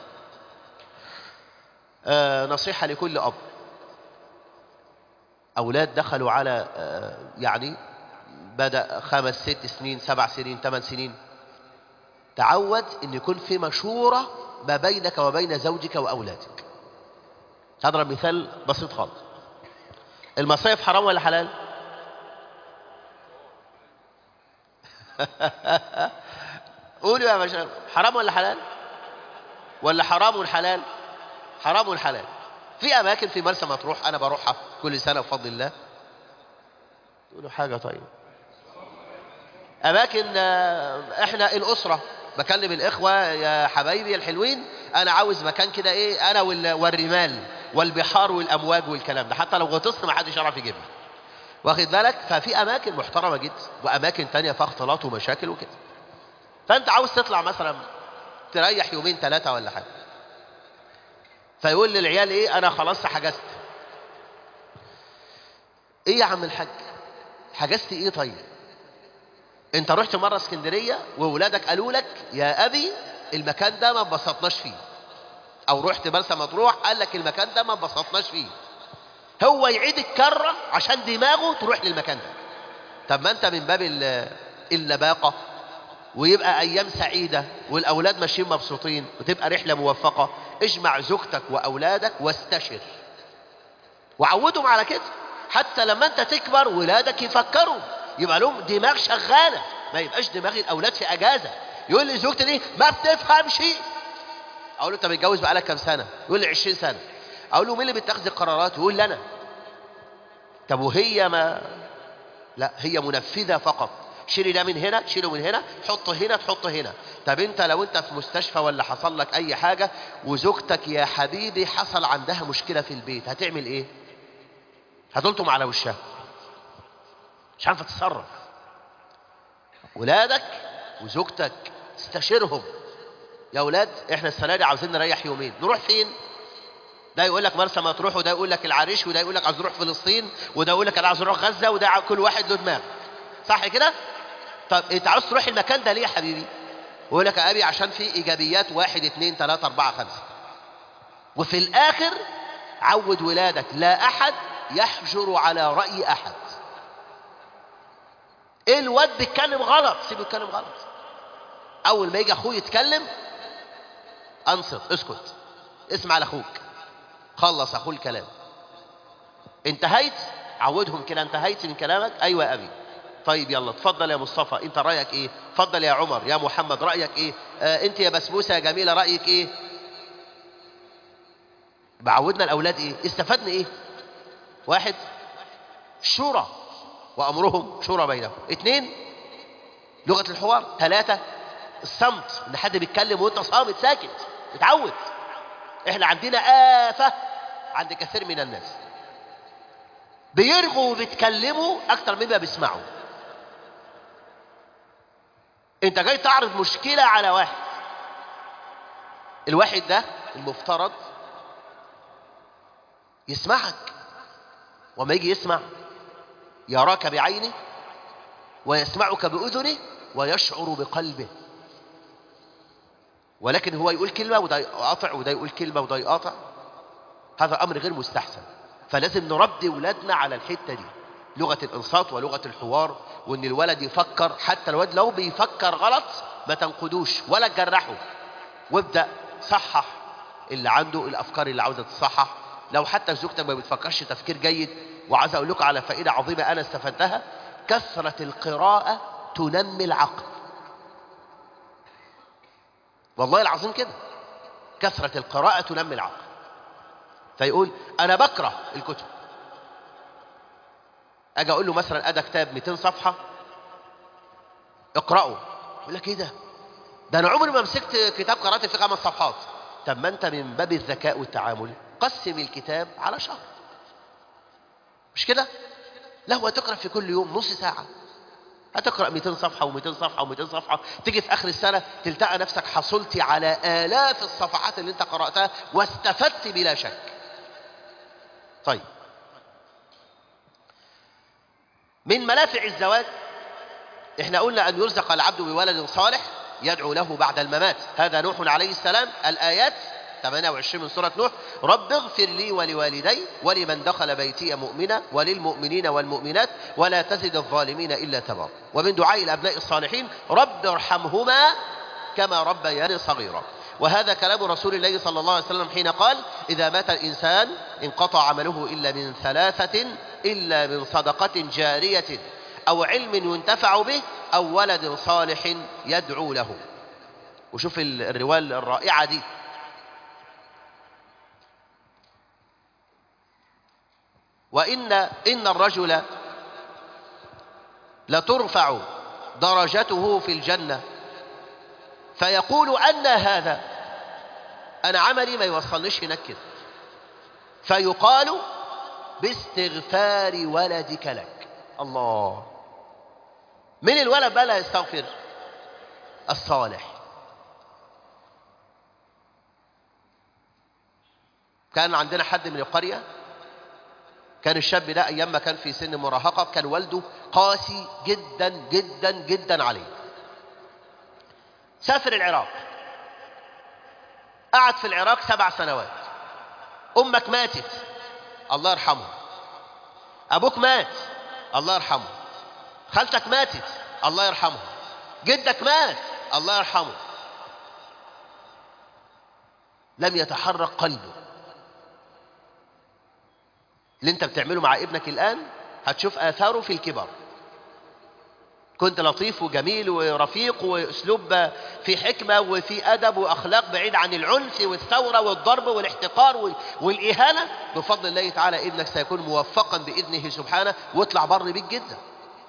آه نصيحة لكل اب اولاد دخلوا على آه يعني بدأ خمس ست سنين سبع سنين ثمان سنين تعود ان يكون في مشورة ما بينك وبين زوجك واولادك هضرب مثال بسيط خالص المصايف حرام ولا حلال قولوا يا باشا حرام ولا حلال ولا حرام والحلال حرام والحلال في اماكن في مرسى مطروح انا بروحها كل سنه بفضل الله تقولوا حاجه طيب اماكن احنا الاسره بكلم الاخوه يا حبايبي الحلوين انا عاوز مكان كده ايه انا والرمال والبحار والامواج والكلام ده حتى لو غطست ما حدش يعرف يجيبها واخد بالك ففي اماكن محترمه جدا واماكن تانية فيها اختلاط ومشاكل وكده فانت عاوز تطلع مثلا تريح يومين ثلاثه ولا حاجه فيقول للعيال ايه انا خلاص حجزت ايه يا عم الحاج حجزت ايه طيب انت رحت مره اسكندريه وولادك قالوا لك يا ابي المكان ده ما انبسطناش فيه او رحت مرسى مطروح قال لك المكان ده ما انبسطناش فيه هو يعيد الكره عشان دماغه تروح للمكان ده طب ما انت من باب اللباقه ويبقى ايام سعيده والاولاد ماشيين مبسوطين وتبقى رحله موفقه اجمع زوجتك واولادك واستشر وعودهم على كده حتى لما انت تكبر ولادك يفكروا يبقى لهم دماغ شغاله ما يبقاش دماغ الاولاد في اجازه يقول لي زوجتي دي ما بتفهمش اقول له انت متجوز بقالك كام سنه يقول لي 20 سنه اقول له مين اللي بيتخذ القرارات يقول لي انا طب وهي ما لا هي منفذه فقط شيلي ده من هنا تشيله من هنا تحطه هنا تحطه هنا طب انت لو انت في مستشفى ولا حصل لك اي حاجه وزوجتك يا حبيبي حصل عندها مشكله في البيت هتعمل ايه هتلطم على وشها مش عارفه تتصرف ولادك وزوجتك استشيرهم يا اولاد احنا السنه دي عاوزين نريح يومين نروح فين ده يقول لك مرسى مطروح وده يقول لك العريش وده يقول لك عاوز نروح فلسطين وده يقول لك انا عاوز اروح غزه وده كل واحد له دماغ صح كده طب انت عاوز تروح المكان ده ليه يا حبيبي يقول لك يا ابي عشان في ايجابيات واحد اثنين ثلاثة اربعة خمسة وفي الاخر عود ولادك لا احد يحجر على رأي احد ايه الواد بيتكلم غلط سيبه يتكلم غلط اول ما يجي اخوه يتكلم انصت اسكت اسمع لاخوك خلص اخوه الكلام انتهيت عودهم كده انتهيت من كلامك ايوه يا ابي طيب يلا اتفضل يا مصطفى انت رايك ايه اتفضل يا عمر يا محمد رايك ايه آه انت يا بسبوسه يا جميله رايك ايه بعودنا الاولاد ايه استفدنا ايه واحد شورى وامرهم شورى بينهم اثنين لغه الحوار ثلاثه الصمت ان حد بيتكلم وانت صامت ساكت اتعود احنا عندنا آفة عند كثير من الناس بيرغوا وبيتكلموا اكتر مما بيسمعوا انت جاي تعرض مشكلة على واحد الواحد ده المفترض يسمعك وما يجي يسمع يراك بعينه ويسمعك بأذنه ويشعر بقلبه ولكن هو يقول كلمة وده يقاطع وده يقول كلمة وده يقاطع هذا أمر غير مستحسن فلازم نربي ولادنا على الحتة دي لغة الإنصات ولغة الحوار وإن الولد يفكر حتى الولد لو بيفكر غلط ما تنقدوش ولا تجرحه وابدأ صحح اللي عنده الأفكار اللي عاوزة تصحح لو حتى زوجتك ما بتفكرش تفكير جيد وعايز أقول لكم على فائدة عظيمة أنا استفدتها كثرة القراءة تنمي العقل والله العظيم كده كثرة القراءة تنمي العقل فيقول أنا بكره الكتب أجي أقول له مثلا أدا كتاب 200 صفحة اقرأه يقول لك إيه ده؟ ده أنا عمري ما مسكت كتاب قرأت فيه خمس صفحات طب ما أنت من باب الذكاء والتعامل قسم الكتاب على شهر مش كده؟ لا هو تقرأ في كل يوم نص ساعة هتقرأ 200 صفحة و200 صفحة و200 صفحة تيجي في آخر السنة تلتقى نفسك حصلت على آلاف الصفحات اللي انت قرأتها واستفدت بلا شك طيب من منافع الزواج احنا قلنا أن يرزق العبد بولد صالح يدعو له بعد الممات هذا نوح عليه السلام الآيات 28 من سورة نوح رب اغفر لي ولوالدي ولمن دخل بيتي مؤمنا وللمؤمنين والمؤمنات ولا تزد الظالمين إلا تبارا ومن دعاء الأبناء الصالحين رب ارحمهما كما ربياني صغيرا وهذا كلام رسول الله صلى الله عليه وسلم حين قال إذا مات الإنسان انقطع عمله إلا من ثلاثة إلا من صدقة جارية أو علم ينتفع به أو ولد صالح يدعو له وشوف الرواية الرائعة دي وإن إن الرجل لترفع درجته في الجنة فيقول أن هذا أنا عملي ما يوصلنيش هناك كده فيقال باستغفار ولدك لك الله من الولد بقى لا يستغفر الصالح كان عندنا حد من القرية كان الشاب ده أيام ما كان في سن المراهقة كان والده قاسي جدا جدا جدا عليه سافر العراق قعد في العراق سبع سنوات أمك ماتت الله يرحمه أبوك مات الله يرحمه خالتك ماتت الله يرحمه جدك مات الله يرحمه لم يتحرك قلبه اللي انت بتعمله مع ابنك الآن هتشوف آثاره في الكبر كنت لطيف وجميل ورفيق واسلوب في حكمه وفي ادب واخلاق بعيد عن العنف والثوره والضرب والاحتقار والاهانه بفضل الله تعالى ابنك سيكون موفقا باذنه سبحانه واطلع بر بيك جدا.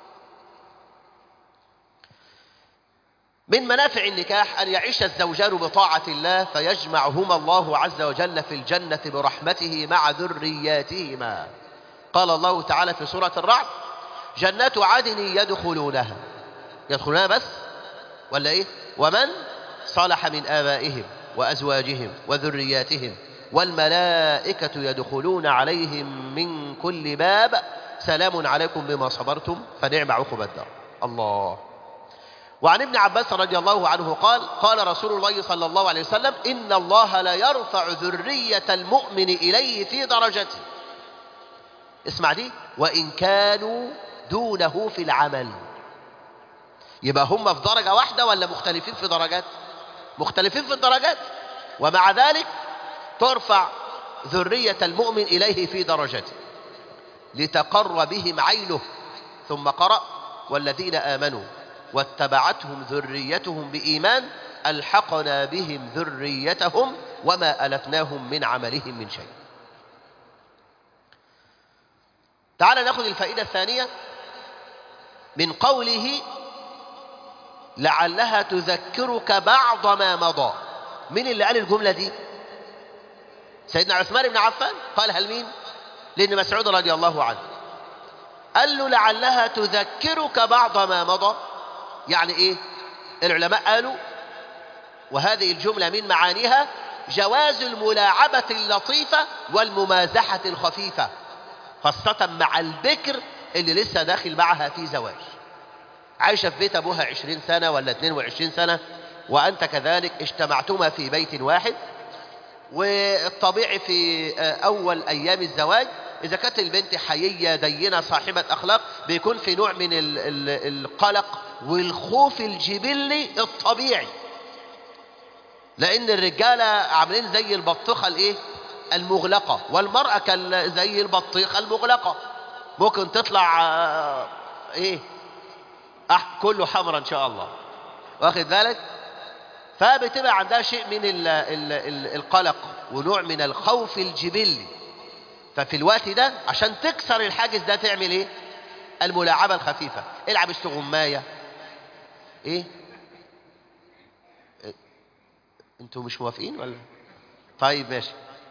من منافع النكاح ان يعيش الزوجان بطاعه الله فيجمعهما الله عز وجل في الجنه برحمته مع ذرياتهما. قال الله تعالى في سوره الرعد جنات عدن يدخلونها يدخلونها بس ولا ايه ومن صلح من آبائهم وأزواجهم وذرياتهم والملائكة يدخلون عليهم من كل باب سلام عليكم بما صبرتم فنعم عقب الدار الله وعن ابن عباس رضي الله عنه قال قال رسول الله صلى الله عليه وسلم إن الله لا يرفع ذرية المؤمن إليه في درجته اسمع دي وإن كانوا دونه في العمل يبقى هم في درجة واحدة ولا مختلفين في درجات مختلفين في الدرجات ومع ذلك ترفع ذرية المؤمن إليه في درجته لتقر بهم عينه ثم قرأ والذين آمنوا واتبعتهم ذريتهم بإيمان ألحقنا بهم ذريتهم وما ألفناهم من عملهم من شيء تعال ناخذ الفائدة الثانية من قوله لعلها تذكرك بعض ما مضى مين اللي قال الجملة دي سيدنا عثمان بن عفان قال هل مين لأن مسعود رضي الله عنه قال له لعلها تذكرك بعض ما مضى يعني ايه العلماء قالوا وهذه الجملة من معانيها جواز الملاعبة اللطيفة والممازحة الخفيفة خاصة مع البكر اللي لسه داخل معها في زواج عايشة في بيت أبوها عشرين سنة ولا اتنين وعشرين سنة وأنت كذلك اجتمعتما في بيت واحد والطبيعي في أول أيام الزواج إذا كانت البنت حيية دينة صاحبة أخلاق بيكون في نوع من ال ال القلق والخوف الجبلي الطبيعي لأن الرجالة عاملين زي البطيخة الإيه؟ المغلقة والمرأة كان زي البطيخة المغلقة ممكن تطلع آه إيه؟ أح كله حمرا إن شاء الله واخد بالك؟ فبتبقى عندها شيء من ال ال ال القلق ونوع من الخوف الجبلي ففي الوقت ده عشان تكسر الحاجز ده تعمل ايه الملاعبة الخفيفة العب استغماية ايه إيه؟ انتوا مش موافقين ولا طيب ماشي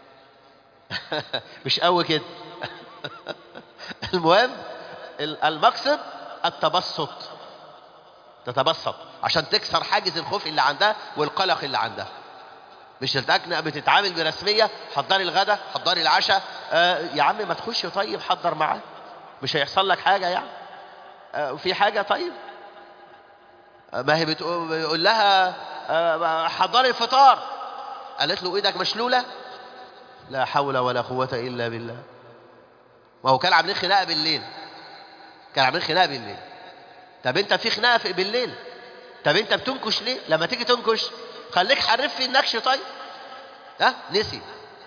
مش قوي كده المهم ال- المقصد التبسط تتبسط عشان تكسر حاجز الخوف اللي عندها والقلق اللي عندها مش تتأكد بتتعامل برسمية حضري الغدا حضري العشاء آه يا عم ما تخش طيب حضر معاه مش هيحصل لك حاجة يعني آه في حاجة طيب آه ما هي بتقول بيقول لها آه حضري الفطار قالت له ايدك مشلولة لا حول ولا قوة إلا بالله ما هو كان عاملين خناقة بالليل كان عاملين خناقة بالليل طب انت في خناقة في بالليل طب انت بتنكش ليه لما تيجي تنكش خليك حرف في النكش طيب ها نسي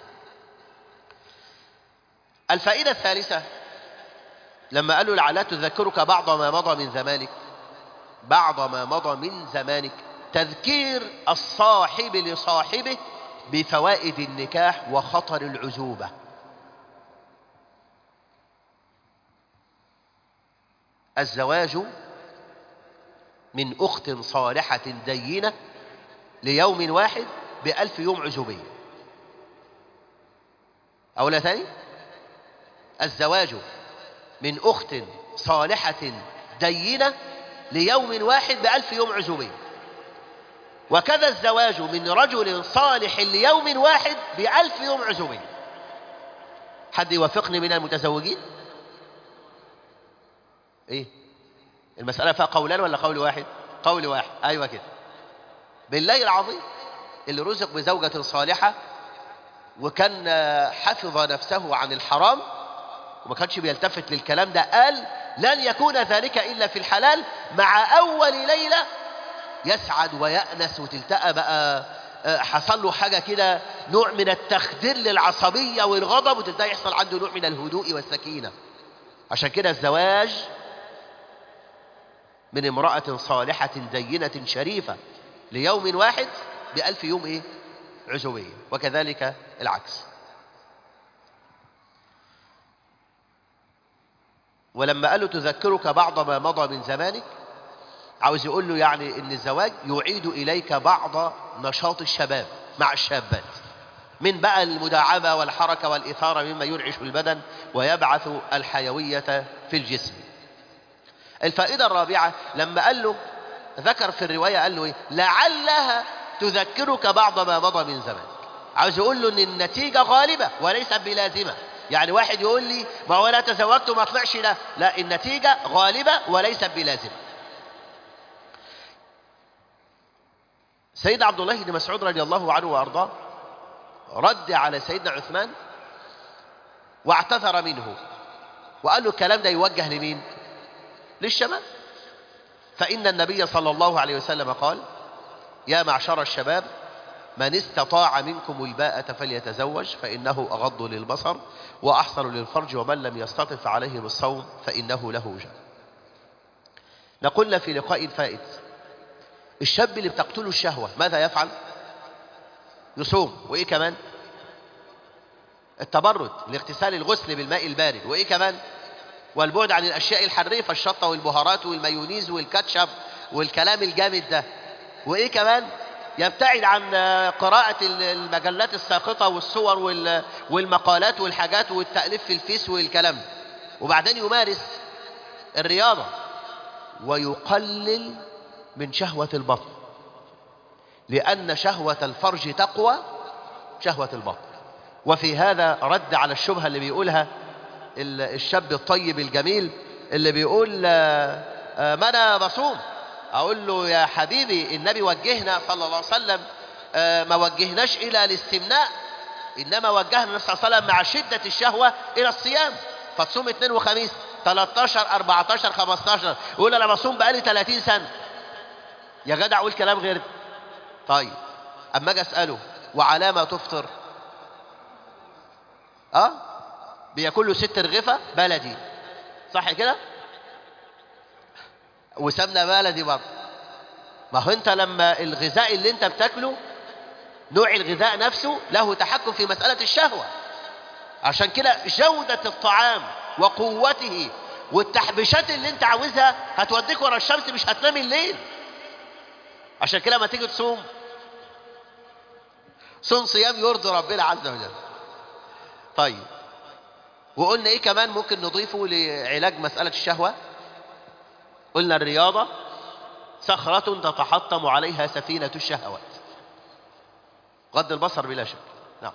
الفائدة الثالثة لما قالوا لعلها تذكرك بعض ما مضى من زمانك بعض ما مضى من زمانك تذكير الصاحب لصاحبه بفوائد النكاح وخطر العزوبة الزواج من أخت صالحة دينة ليوم واحد بألف يوم عزوبية أولا ثاني الزواج من أخت صالحة دينة ليوم واحد بألف يوم عزوبية وكذا الزواج من رجل صالح ليوم واحد بألف يوم عزوبية حد يوافقني من المتزوجين ايه المسألة فيها قولان ولا قول واحد قول واحد ايوه كده بالله العظيم اللي رزق بزوجة صالحة وكان حفظ نفسه عن الحرام وما كانش بيلتفت للكلام ده قال لن يكون ذلك إلا في الحلال مع أول ليلة يسعد ويأنس وتلتقى بقى حصل له حاجة كده نوع من التخدير للعصبية والغضب وتلتقى يحصل عنده نوع من الهدوء والسكينة عشان كده الزواج من امرأة صالحة دينة شريفة ليوم واحد بألف يوم إيه؟ عزوية وكذلك العكس ولما قال له تذكرك بعض ما مضى من زمانك عاوز يقول له يعني ان الزواج يعيد اليك بعض نشاط الشباب مع الشابات من بقى المداعبة والحركة والإثارة مما ينعش البدن ويبعث الحيوية في الجسم الفائدة الرابعة لما قال له ذكر في الرواية قال له إيه؟ لعلها تذكرك بعض ما مضى من زمانك عاوز يقول له ان النتيجة غالبة وليست بلازمة يعني واحد يقول لي ما هو انا تزوجت وما طلعش لا لا النتيجة غالبة وليست بلازمة سيدنا عبد الله بن مسعود رضي الله عنه وارضاه رد على سيدنا عثمان واعتذر منه وقال له الكلام ده يوجه لمين للشباب فإن النبي صلى الله عليه وسلم قال يا معشر الشباب من استطاع منكم الباءة فليتزوج فإنه أغض للبصر وأحصن للفرج ومن لم يستطع فعليه بالصوم فإنه له وجه نقولنا في لقاء فائت الشاب اللي بتقتله الشهوة ماذا يفعل يصوم وإيه كمان التبرد الاغتسال الغسل بالماء البارد وإيه كمان والبعد عن الأشياء الحريفة الشطة والبهارات والمايونيز والكاتشب والكلام الجامد ده وإيه كمان يبتعد عن قراءة المجلات الساقطة والصور والمقالات والحاجات والتأليف في الفيس والكلام وبعدين يمارس الرياضة ويقلل من شهوة البطن لأن شهوة الفرج تقوى شهوة البطن وفي هذا رد على الشبهة اللي بيقولها الشاب الطيب الجميل اللي بيقول ما أنا بصوم أقول له يا حبيبي النبي وجهنا صلى الله عليه وسلم ما وجهناش إلى الاستمناء إنما وجهنا النبي صلى الله عليه وسلم مع شدة الشهوة إلى الصيام فتصوم اثنين وخميس 13 14 15 يقول أنا بصوم بقالي 30 سنة يا جدع قول كلام غير ده طيب أما أجي أسأله وعلى ما تفطر أه بياكل له ست رغفة بلدي صح كده وسمنة بلدي برضه ما هو انت لما الغذاء اللي انت بتاكله نوع الغذاء نفسه له تحكم في مسألة الشهوة عشان كده جودة الطعام وقوته والتحبيشات اللي انت عاوزها هتوديك ورا الشمس مش هتنام الليل عشان كده ما تيجي تصوم صوم صيام يرضي ربنا عز وجل طيب وقلنا ايه كمان ممكن نضيفه لعلاج مسألة الشهوة قلنا الرياضة صخرة تتحطم عليها سفينة الشهوات غض البصر بلا شك نعم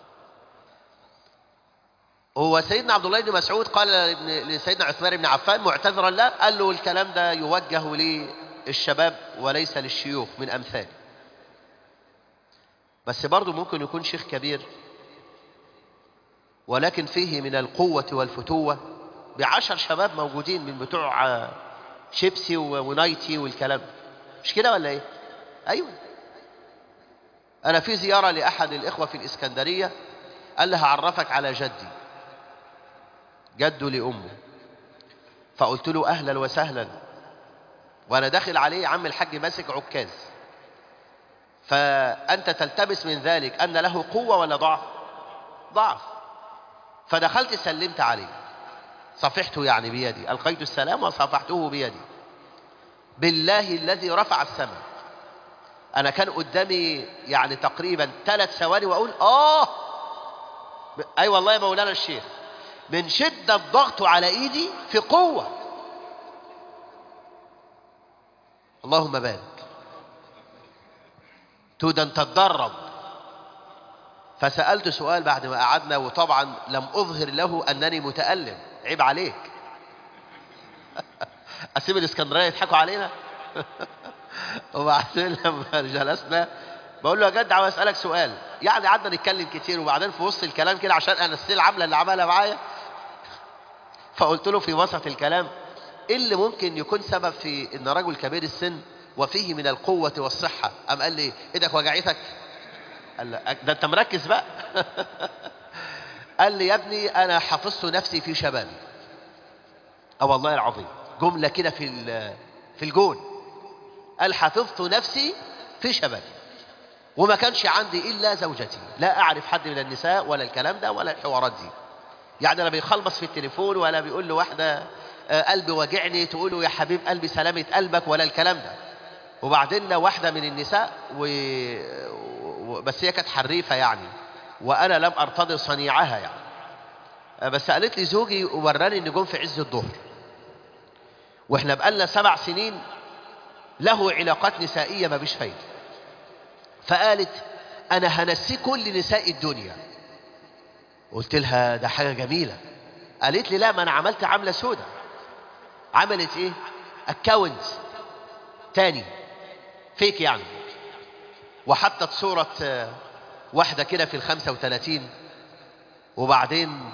هو سيدنا عبد الله بن مسعود قال لسيدنا عثمان بن عفان معتذرا له قال له الكلام ده يوجه للشباب وليس للشيوخ من أمثالي بس برضه ممكن يكون شيخ كبير ولكن فيه من القوة والفتوة بعشر شباب موجودين من بتوع شيبسي ونايتي والكلام مش كده ولا ايه ايوه انا في زيارة لاحد الاخوة في الاسكندرية قال لها عرفك على جدي جده لامه فقلت له اهلا وسهلا وانا داخل عليه عم الحاج ماسك عكاز فانت تلتبس من ذلك ان له قوة ولا ضعف ضعف فدخلت سلمت عليه صفحته يعني بيدي ألقيت السلام وصفحته بيدي بالله الذي رفع السماء أنا كان قدامي يعني تقريبا ثلاث ثواني وأقول آه أي أيوة والله يا مولانا الشيخ من شدة ضغطه على إيدي في قوة اللهم بارك تود أن تتدرب فسألت سؤال بعد ما قعدنا وطبعا لم أظهر له أنني متألم عيب عليك أسيب الإسكندرية يضحكوا علينا وبعدين لما جلسنا بقول له يا جد عاوز أسألك سؤال يعني قعدنا نتكلم كتير وبعدين في وسط الكلام كده عشان أنا السيل العاملة اللي عملها معايا فقلت له في وسط الكلام إيه اللي ممكن يكون سبب في إن رجل كبير السن وفيه من القوة والصحة أم قال لي إيدك وجعتك قال لا ده انت مركز بقى قال لي يا ابني انا حفظت نفسي في شبابي اه والله العظيم جمله كده في في الجون قال حفظت نفسي في شبابي وما كانش عندي الا زوجتي لا اعرف حد من النساء ولا الكلام ده ولا الحوارات دي يعني لا بيخلص في التليفون ولا بيقول له واحده قلبي واجعني تقول له يا حبيب قلبي سلامه قلبك ولا الكلام ده وبعدين واحده من النساء و بس هي كانت حريفة يعني وأنا لم أرتضي صنيعها يعني بس قالت لي زوجي وراني النجوم في عز الظهر واحنا بقالنا سبع سنين له علاقات نسائية ما بيش فايدة فقالت أنا هنسي كل نساء الدنيا قلت لها ده حاجة جميلة قالت لي لا ما أنا عملت عملة سودة عملت إيه؟ أكاونت تاني فيك يعني وحطت صورة واحدة كده في الخمسة وثلاثين وبعدين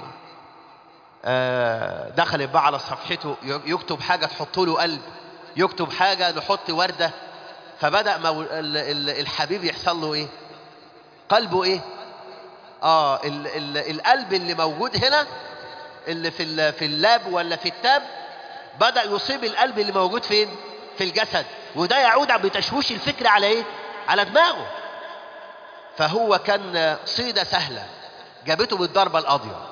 دخلت بقى على صفحته يكتب حاجة تحط له قلب يكتب حاجة نحط وردة فبدأ مو الحبيب يحصل له ايه قلبه ايه اه ال ال القلب اللي موجود هنا اللي في في اللاب ولا في التاب بدأ يصيب القلب اللي موجود فين في الجسد وده يعود بتشويش الفكر على ايه على دماغه فهو كان صيدة سهلة جابته بالضربة القاضية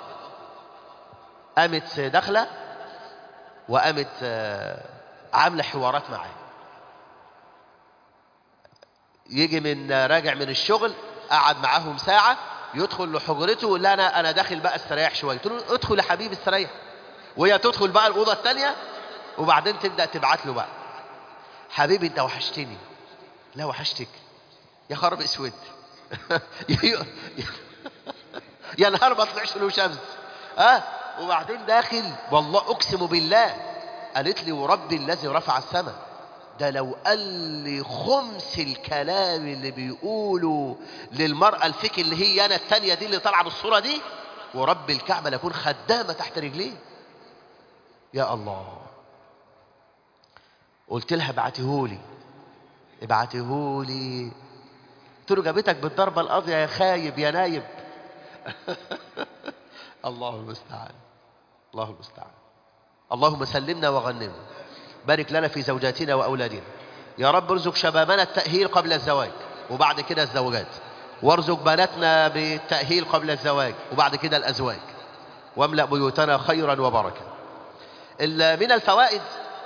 قامت داخلة وقامت عاملة حوارات معاه يجي من راجع من الشغل قعد معاهم ساعة يدخل لحجرته يقول لا انا انا داخل بقى استريح شويه قلت له ادخل يا حبيبي استريح وهي تدخل بقى الاوضه الثانيه وبعدين تبدا تبعت له بقى حبيبي انت وحشتني لا وحشتك يا خرب اسود يا نهار ما طلعش له شمس ها أه؟ وبعدين داخل والله اقسم بالله قالت لي وربي الذي رفع السماء ده لو قال لي خمس الكلام اللي بيقولوا للمرأة الفك اللي هي أنا التانية دي اللي طالعة بالصورة دي ورب الكعبة لأكون خدامة تحت رجليه يا الله قلت لها ابعتهولي ابعتهولي قلت له جابتك بالضربة القاضية يا خايب يا نايب الله المستعان الله المستعان اللهم سلمنا وغنمنا بارك لنا في زوجاتنا وأولادنا يا رب ارزق شبابنا التأهيل قبل الزواج وبعد كده الزوجات وارزق بناتنا بالتأهيل قبل الزواج وبعد كده الأزواج واملأ بيوتنا خيرا وبركة ال- من الفوائد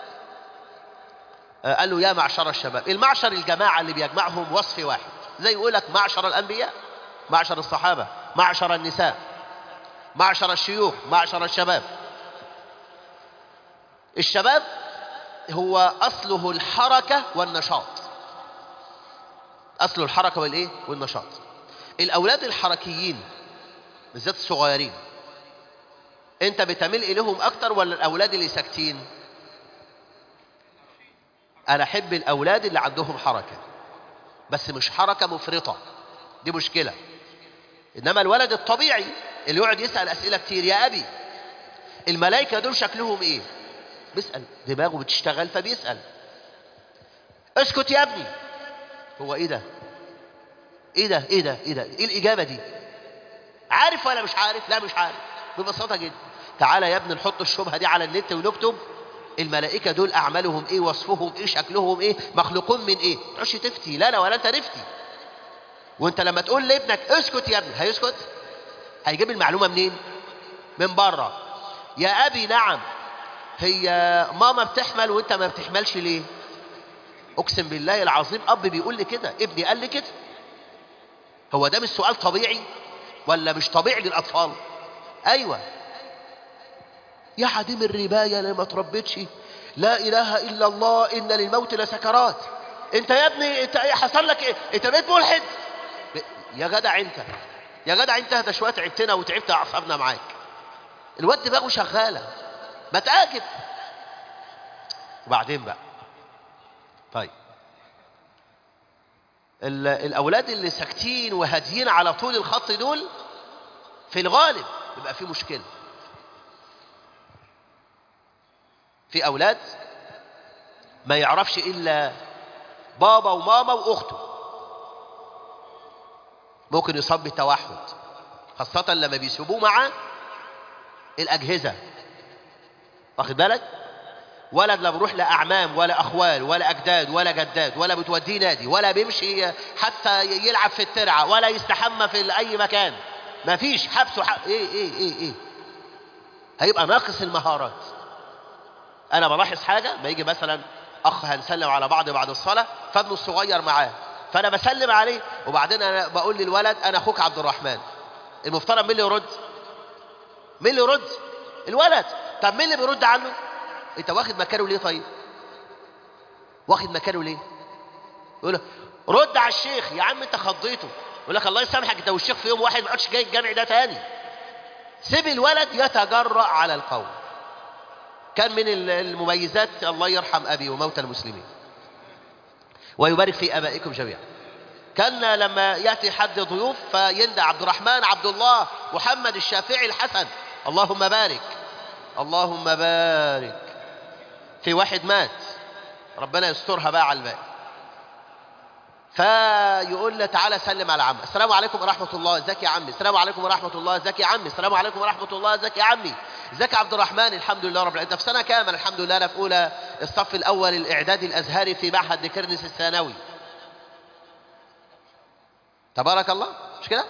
آه، قال له يا معشر الشباب المعشر الجماعة اللي بيجمعهم وصف واحد زي يقول لك معشر الأنبياء معشر الصحابة معشر النساء معشر الشيوخ معشر الشباب الشباب هو أصله الحركة والنشاط أصله الحركة والإيه والنشاط الأولاد الحركيين بالذات الصغيرين أنت بتميل إليهم أكتر ولا الأولاد اللي ساكتين أنا أحب الأولاد اللي عندهم حركة بس مش حركة مفرطة دي مشكلة إنما الولد الطبيعي اللي يقعد يسأل أسئلة كتير يا أبي الملائكة دول شكلهم إيه بيسأل دماغه بتشتغل فبيسأل اسكت يا ابني هو ايه ده ايه ده ايه ده ايه ده ايه الاجابة دي عارف ولا مش عارف لا مش عارف ببساطة جدا تعالى يا ابني نحط الشبهة دي على النت ونكتب الملائكة دول أعمالهم إيه وصفهم إيه شكلهم إيه مخلوقون من إيه تقعدش تفتي لا لا ولا أنت نفتي وأنت لما تقول لابنك اسكت يا ابني هيسكت هيجيب المعلومة منين من بره يا أبي نعم هي ماما بتحمل وانت ما بتحملش ليه اقسم بالله العظيم اب بيقول لي كده ابني قال لي كده هو ده مش سؤال طبيعي ولا مش طبيعي للاطفال ايوه يا عديم الربايه اللي ما تربيتش لا اله الا الله ان للموت لسكرات انت يا ابني انت ايه حصل لك ايه انت بقيت ملحد يا جدع انت يا جدع انت هذا شويه تعبتنا وتعبت اعصابنا معاك الواد دماغه شغاله ما تأكد وبعدين بقى طيب ال- الأولاد اللي ساكتين وهاديين على طول الخط دول في الغالب يبقى في مشكلة في أولاد ما يعرفش إلا بابا وماما وأخته ممكن يصاب بالتوحد خاصة لما بيسيبوه مع الأجهزة واخد بالك ولد لا بيروح لا اعمام ولا اخوال ولا اجداد ولا جداد ولا بتوديه نادي ولا بيمشي حتى يلعب في الترعه ولا يستحمى في اي مكان مفيش حبسه حق ايه ايه ايه ايه هيبقى ناقص المهارات انا بلاحظ حاجه ما يجي مثلا اخ هنسلم على بعض بعد الصلاه فابنه الصغير معاه فانا بسلم عليه وبعدين انا بقول للولد انا اخوك عبد الرحمن المفترض مين اللي يرد مين اللي يرد الولد طب مين اللي بيرد عنه انت واخد مكانه ليه طيب واخد مكانه ليه يقول له رد على الشيخ يا عم انت خضيته يقول لك الله يسامحك انت والشيخ في يوم واحد ما يقعدش جاي الجامع ده تاني سيب الولد يتجرأ على القول كان من المميزات الله يرحم ابي وموتى المسلمين ويبارك في ابائكم جميعا كان لما ياتي حد ضيوف فيندى عبد الرحمن عبد الله محمد الشافعي الحسن اللهم بارك اللهم بارك في واحد مات ربنا يسترها بقى على الباقي فيقول له تعالى سلم على عمي السلام عليكم ورحمة الله ازيك يا عمي السلام عليكم ورحمة الله ازيك يا عمي السلام عليكم ورحمة الله ازيك يا عمي ازيك يا عبد الرحمن الحمد لله رب العالمين في سنة كامل الحمد لله انا في اولى الصف الاول الاعدادي الازهري في معهد ديكرنس الثانوي تبارك الله مش كده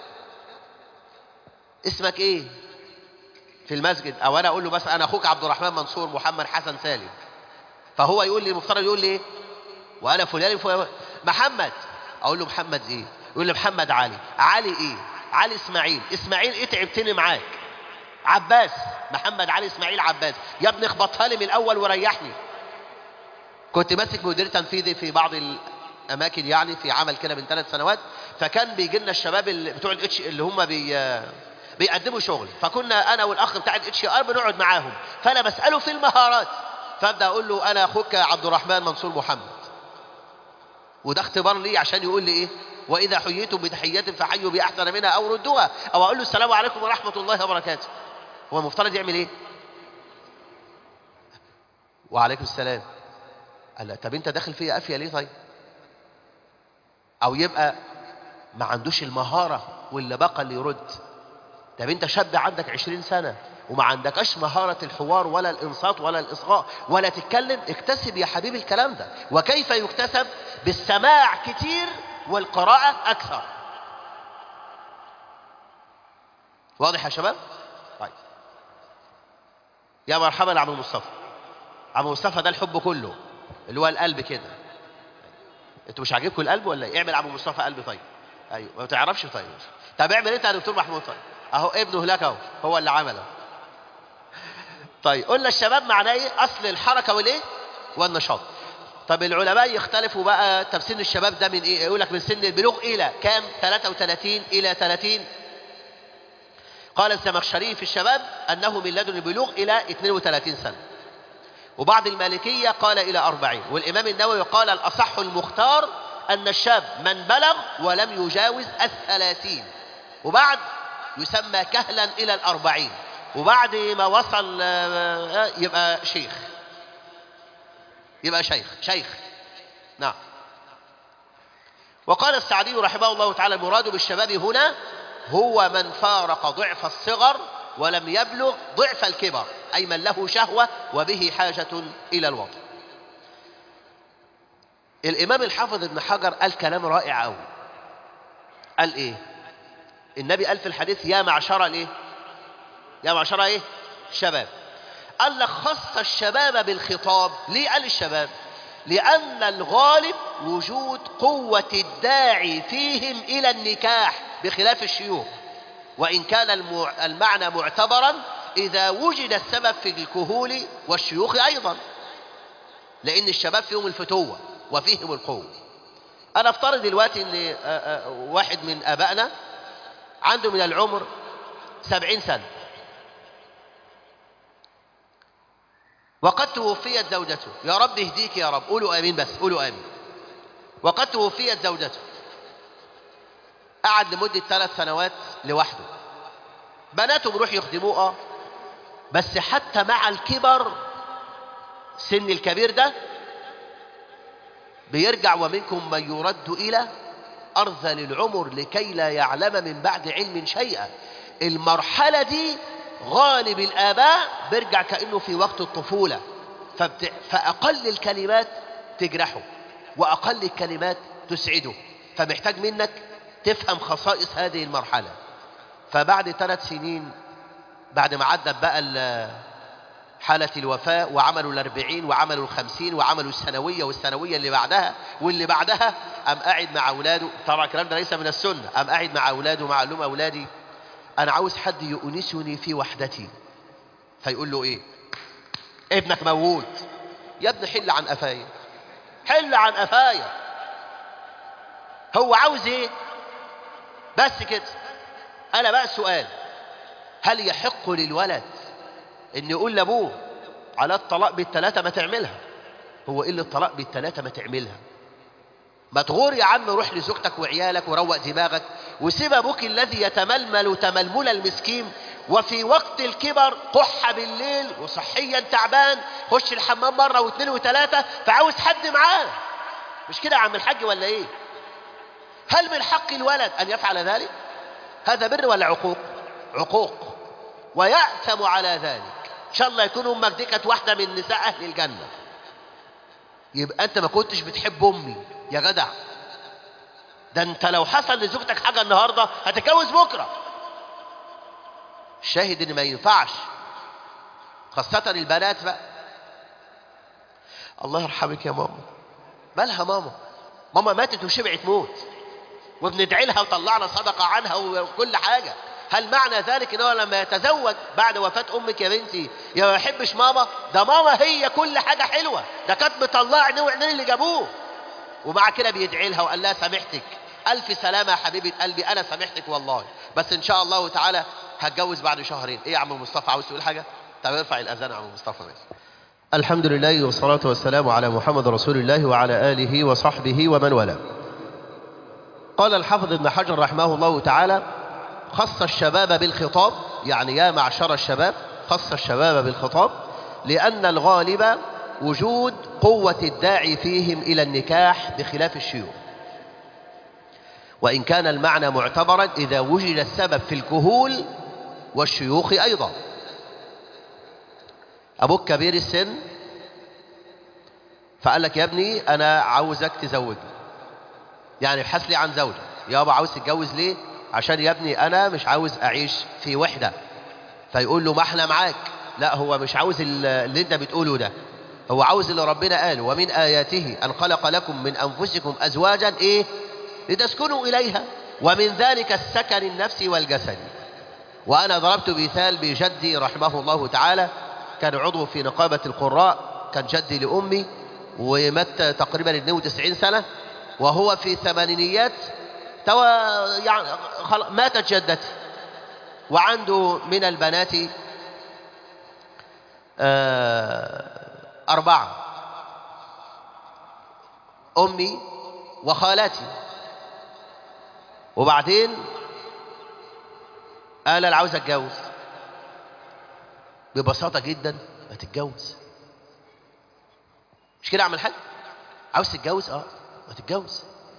اسمك ايه في المسجد او انا اقول له بس انا اخوك عبد الرحمن منصور محمد حسن سالم فهو يقول لي المفترض يقول لي ايه وانا فلان فلان محمد اقول له محمد ايه يقول لي محمد علي علي ايه علي اسماعيل اسماعيل ايه تعبتني معاك عباس محمد علي اسماعيل عباس يا ابني اخبطها لي من الاول وريحني كنت ماسك مدير تنفيذي في بعض الاماكن يعني في عمل كده من ثلاث سنوات فكان بيجي لنا الشباب اللي بتوع الاتش اللي هم بي بيقدموا شغل فكنا انا والاخ بتاع الاتش ار بنقعد معاهم فانا بساله في المهارات فابدا اقول له انا اخوك عبد الرحمن منصور محمد وده اختبار لي عشان يقول لي ايه واذا حييتم بتحيه فحيوا باحسن منها او ردوها او اقول له السلام عليكم ورحمه الله وبركاته هو المفترض يعمل ايه وعليكم السلام قال لا طب انت داخل فيا قافيه ليه طيب او يبقى ما عندوش المهاره واللي بقى اللي يرد طب انت شاب عندك عشرين سنه وما عندكش مهارة الحوار ولا الإنصات ولا الإصغاء ولا تتكلم اكتسب يا حبيبي الكلام ده وكيف يكتسب بالسماع كتير والقراءة أكثر واضح يا شباب طيب يا مرحبا عم مصطفى عم مصطفى ده الحب كله اللي هو القلب كده انتوا مش عاجبكم القلب ولا ايه اعمل عم مصطفى قلب طيب ايوه ما بتعرفش طيب طب اعمل انت يا دكتور محمود طيب اهو ابنه هناك اهو هو اللي عمله طيب قلنا الشباب معناه ايه اصل الحركه والايه والنشاط طب العلماء يختلفوا بقى طب سن الشباب ده من ايه يقول لك من سن البلوغ الى كام 33 الى 30 قال الزمخشري في الشباب انه من لدن البلوغ الى 32 سنه وبعض المالكيه قال الى 40 والامام النووي قال الاصح المختار ان الشاب من بلغ ولم يجاوز الثلاثين وبعد يسمى كهلا الى الاربعين وبعد ما وصل آه، يبقى شيخ يبقى شيخ شيخ نعم وقال السعدي رحمه الله تعالى المراد بالشباب هنا هو من فارق ضعف الصغر ولم يبلغ ضعف الكبر أي من له شهوة وبه حاجة إلى الوضع الإمام الحافظ ابن حجر قال كلام رائع أوي قال إيه النبي قال في الحديث يا معشر الإيه يا معشر إيه شباب قال لك خص الشباب بالخطاب ليه قال الشباب لأن الغالب وجود قوة الداعي فيهم إلى النكاح بخلاف الشيوخ وإن كان المع- المعنى معتبرا إذا وجد السبب في الكهول والشيوخ أيضا لأن الشباب فيهم الفتوة وفيهم القوة أنا أفترض دلوقتي أن آه، آه، واحد من آبائنا عنده من العمر سبعين سنة وقد توفيت زوجته يا رب اهديك يا رب قولوا آمين بس قولوا آمين وقد توفيت زوجته قعد لمدة ثلاث سنوات لوحده بناته بيروح يخدموه اه بس حتى مع الكبر سن الكبير ده بيرجع ومنكم من يرد إلى أرذل العمر لكي لا يعلم من بعد علم شيئا المرحلة دي غالب الآباء بيرجع كأنه في وقت الطفولة فبت... فأقل الكلمات تجرحه وأقل الكلمات تسعده فمحتاج منك تفهم خصائص هذه المرحلة فبعد ثلاث سنين بعد ما عدت بقى ال- حالة الوفاة وعملوا الأربعين وعملوا الخمسين وعملوا السنوية والسنوية اللي بعدها واللي بعدها قام قاعد مع أولاده طبعا الكلام ده ليس من السنة قام قاعد مع أولاده مع لهم أولادي أنا عاوز حد يؤنسني في وحدتي فيقول له إيه ابنك موجود يا ابني حل عن قفايا حل عن قفايا هو عاوز ايه بس كده انا بقى السؤال هل يحق للولد ان يقول لابوه على الطلاق بالثلاثه ما تعملها هو ايه اللي الطلاق بالثلاثه ما تعملها ما تغور يا عم روح لزوجتك وعيالك وروق دماغك وسيب ابوك الذي يتململ تململ المسكين وفي وقت الكبر قح بالليل وصحيا تعبان خش الحمام مره واثنين وثلاثه فعاوز حد معاه مش كده يا عم الحاج ولا ايه هل من حق الولد ان يفعل ذلك هذا بر ولا عقوق عقوق ويأثم على ذلك ان شاء الله يكون امك دي كانت واحده من نساء اهل الجنه يبقى انت ما كنتش بتحب امي يا جدع ده انت لو حصل لزوجتك حاجه النهارده هتتجوز بكره الشاهد ان ما ينفعش خاصة البنات بقى الله يرحمك يا ماما مالها ماما ماما ماتت وشبعت موت وبندعي لها وطلعنا صدقة عنها وكل حاجة هل معنى ذلك ان هو لما يتزوج بعد وفاة امك يا بنتي يا ما يحبش ماما ده ماما هي كل حاجة حلوة ده كانت مطلعه عينيه وعينين اللي جابوه ومع كده بيدعي لها وقال لها سامحتك الف سلامة يا حبيبة قلبي انا سامحتك والله بس ان شاء الله تعالى هتجوز بعد شهرين ايه يا عم مصطفى عاوز تقول حاجة طب ارفع الاذان يا عم مصطفى ماشي الحمد لله والصلاة والسلام على محمد رسول الله وعلى آله وصحبه ومن والاه قال الحافظ ابن حجر رحمه الله تعالى خص الشباب بالخطاب يعني يا معشر الشباب خص الشباب بالخطاب لأن الغالب وجود قوة الداعي فيهم إلى النكاح بخلاف الشيوخ وإن كان المعنى معتبرا إذا وجد السبب في الكهول والشيوخ أيضا ابوك كبير السن فقال لك يا ابني انا عاوزك تزوجني يعني ابحث لي عن زوجة يابا عاوز تتجوز ليه عشان يا ابني انا مش عاوز اعيش في وحدة فيقول له ما احنا معاك لا هو مش عاوز اللي انت بتقوله ده هو عاوز اللي ربنا قاله ومن آياته أن خلق لكم من أنفسكم أزواجا إيه لتسكنوا إليها ومن ذلك السكن النفسي والجسدي وأنا ضربت مثال بجدي رحمه الله تعالى كان عضو في نقابة القراء كان جدي لأمي ومات تقريبا 92 سنة وهو في ثمانينيات توا يعني ماتت جدتي وعنده من البنات أربعة أمي وخالاتي وبعدين قال أنا عاوز أتجوز ببساطة جدا ما تتجوز مش كده أعمل حاجة عاوز تتجوز اه ما تتجوز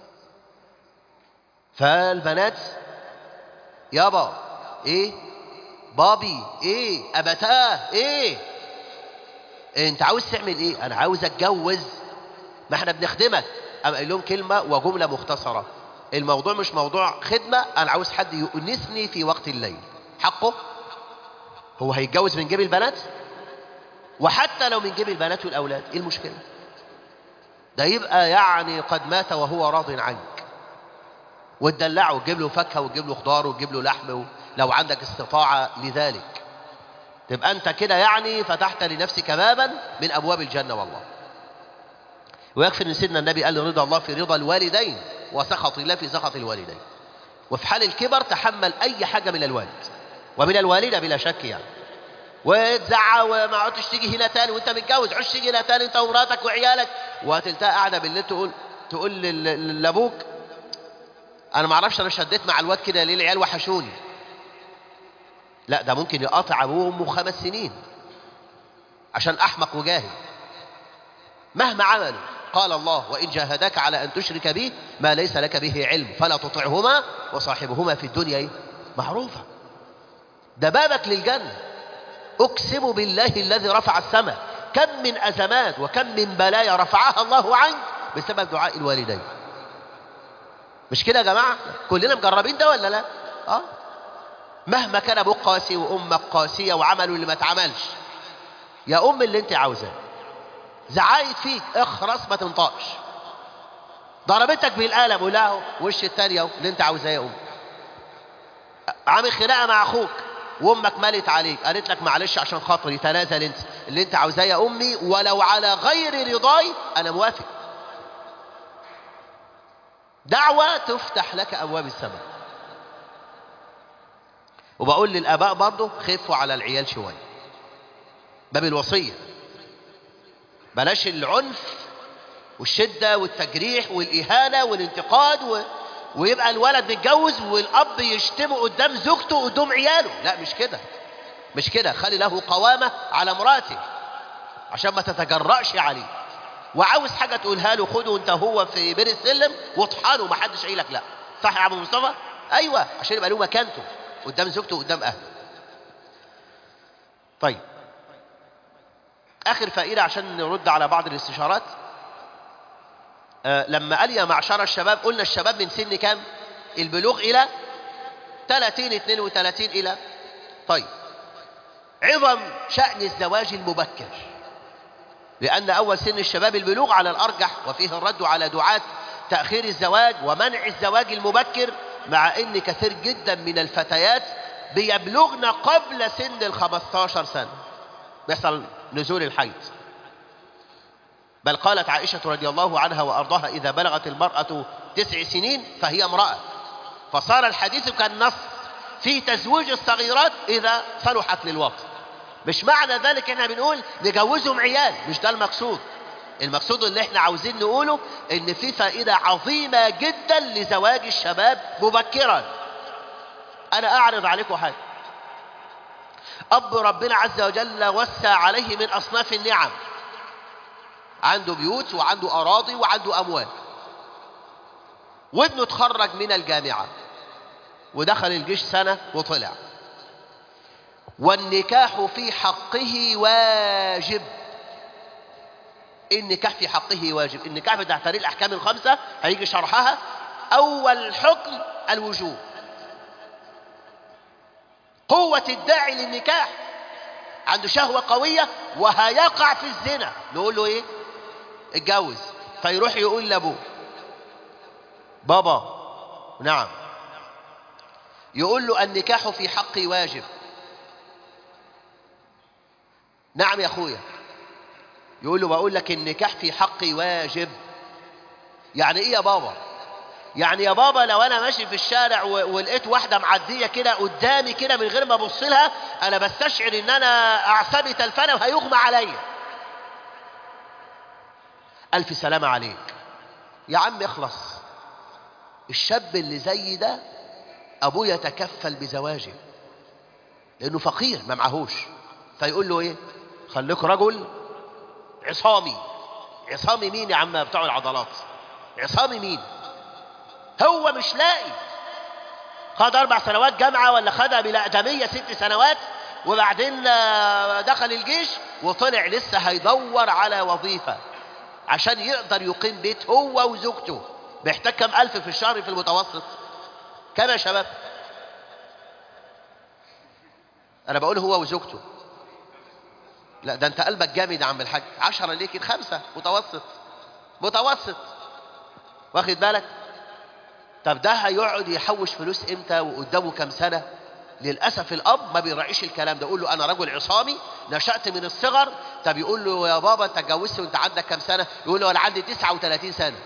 فالبنات يابا ايه بابي ايه ابتاه ايه انت عاوز تعمل ايه انا عاوز اتجوز ما احنا بنخدمك قام قايل لهم كلمه وجمله مختصره الموضوع مش موضوع خدمه انا عاوز حد يؤنسني في وقت الليل حقه هو هيتجوز من جيب البنات وحتى لو من جيب البنات والاولاد ايه المشكله ده يبقى يعني قد مات وهو راض عنك وتدلعه وتجيب له فاكهه وتجيب له خضار وتجيب له لحم لو عندك استطاعه لذلك تبقى انت كده يعني فتحت لنفسك بابا من ابواب الجنه والله ويكفي ان سيدنا النبي قال رضا الله في رضا الوالدين وسخط الله في سخط الوالدين وفي حال الكبر تحمل اي حاجه من الوالد ومن الوالده بلا شك يعني وتزعق وما عدتش تيجي هنا تاني وانت متجوز عش تيجي هنا تاني انت ومراتك وعيالك وهتلتقى قاعده بالليل تقول تقول لابوك انا ما اعرفش انا شديت مع الواد كده ليه العيال وحشوني لا ده ممكن يقاطع ابوه وامه خمس سنين عشان احمق وجاهل مهما عملوا قال الله وان جاهداك على ان تشرك بي ما ليس لك به علم فلا تطعهما وصاحبهما في الدنيا ايه معروفه ده بابك للجنه اقسم بالله الذي رفع السماء كم من ازمات وكم من بلايا رفعها الله عنك بسبب دعاء الوالدين مش كده يا جماعه كلنا مجربين ده ولا لا اه مهما كان ابوك قاسي وامك قاسيه وعملوا اللي ما اتعملش يا ام اللي انت عاوزاه زعايد فيك اخرس ما تنطقش ضربتك بالقلم ولا اهو وش التانية اهو اللي انت عاوزاه يا ام عامل خناقه مع اخوك وامك ملت عليك قالت لك معلش عشان خاطري تنازل انت اللي انت عاوزاه يا امي ولو على غير رضاي انا موافق دعوه تفتح لك ابواب السماء وبقول للآباء برضه خفوا على العيال شوية باب الوصية بلاش العنف والشدة والتجريح والإهانة والانتقاد و... ويبقى الولد متجوز والأب يشتمه قدام زوجته قدام عياله لا مش كده مش كده خلي له قوامة على مراته عشان ما تتجرأش عليه وعاوز حاجة تقولها له خده انت هو في بير السلم واطحنه ما حدش قايلك لا صح يا ابو مصطفى ايوه عشان يبقى له مكانته قدام زوجته وقدام اهله طيب اخر فائده عشان نرد على بعض الاستشارات آه لما قال يا معشر الشباب قلنا الشباب من سن كام البلوغ الى 30 32 الى طيب عظم شأن الزواج المبكر لأن أول سن الشباب البلوغ على الأرجح وفيه الرد على دعاة تأخير الزواج ومنع الزواج المبكر مع ان كثير جدا من الفتيات بيبلغن قبل سن ال 15 سنة بيحصل نزول الحيض بل قالت عائشة رضي الله عنها وأرضاها إذا بلغت المرأة تسع سنين فهي امرأة فصار الحديث كالنص في تزويج الصغيرات إذا صلحت للوقت مش معنى ذلك احنا بنقول نجوزهم عيال مش ده المقصود المقصود اللي احنا عاوزين نقوله ان في فائدة عظيمة جدا لزواج الشباب مبكرا انا اعرض عليكم حاجة اب ربنا عز وجل وسع عليه من اصناف النعم عنده بيوت وعنده اراضي وعنده اموال وابنه اتخرج من الجامعة ودخل الجيش سنة وطلع والنكاح في حقه واجب النكاح في حقه واجب النكاح بتاع تاريخ الأحكام الخمسة هيجي شرحها أول حكم الوجوب قوة الداعي للنكاح عنده شهوة قوية وهيقع في الزنا نقول له ايه اتجوز فيروح يقول لابوه بابا نعم يقول له النكاح في حقي واجب نعم يا اخويا يقول له بقول لك النكاح في حقي واجب يعني ايه يا بابا يعني يا بابا لو انا ماشي في الشارع و- ولقيت واحده معديه كده قدامي كده من غير ما ابص لها انا بستشعر ان انا اعصابي تلفانه وهيغمى عليا الف سلامه عليك يا عم اخلص الشاب اللي زي ده ابوه يتكفل بزواجه لانه فقير ما معهوش فيقول له ايه خليك رجل عصامي عصامي مين يا عم بتوع العضلات عصامي مين هو مش لاقي خد اربع سنوات جامعه ولا خدها بالاقدميه ست سنوات وبعدين آه، دخل الجيش وطلع لسه هيدور على وظيفه عشان يقدر يقيم بيت هو وزوجته بيحتاج كم الف في الشهر في المتوسط كم يا شباب انا بقول هو وزوجته لا ده انت قلبك جامد يا عم الحاج عشرة ليك خمسة متوسط متوسط واخد بالك طب ده هيقعد يحوش فلوس امتى وقدامه كام سنة للأسف الأب ما بيراعيش الكلام ده يقول له أنا رجل عصامي نشأت من الصغر طب يقول له يا بابا أنت اتجوزت وأنت عندك كام سنة يقول له أنا عندي 39 سنة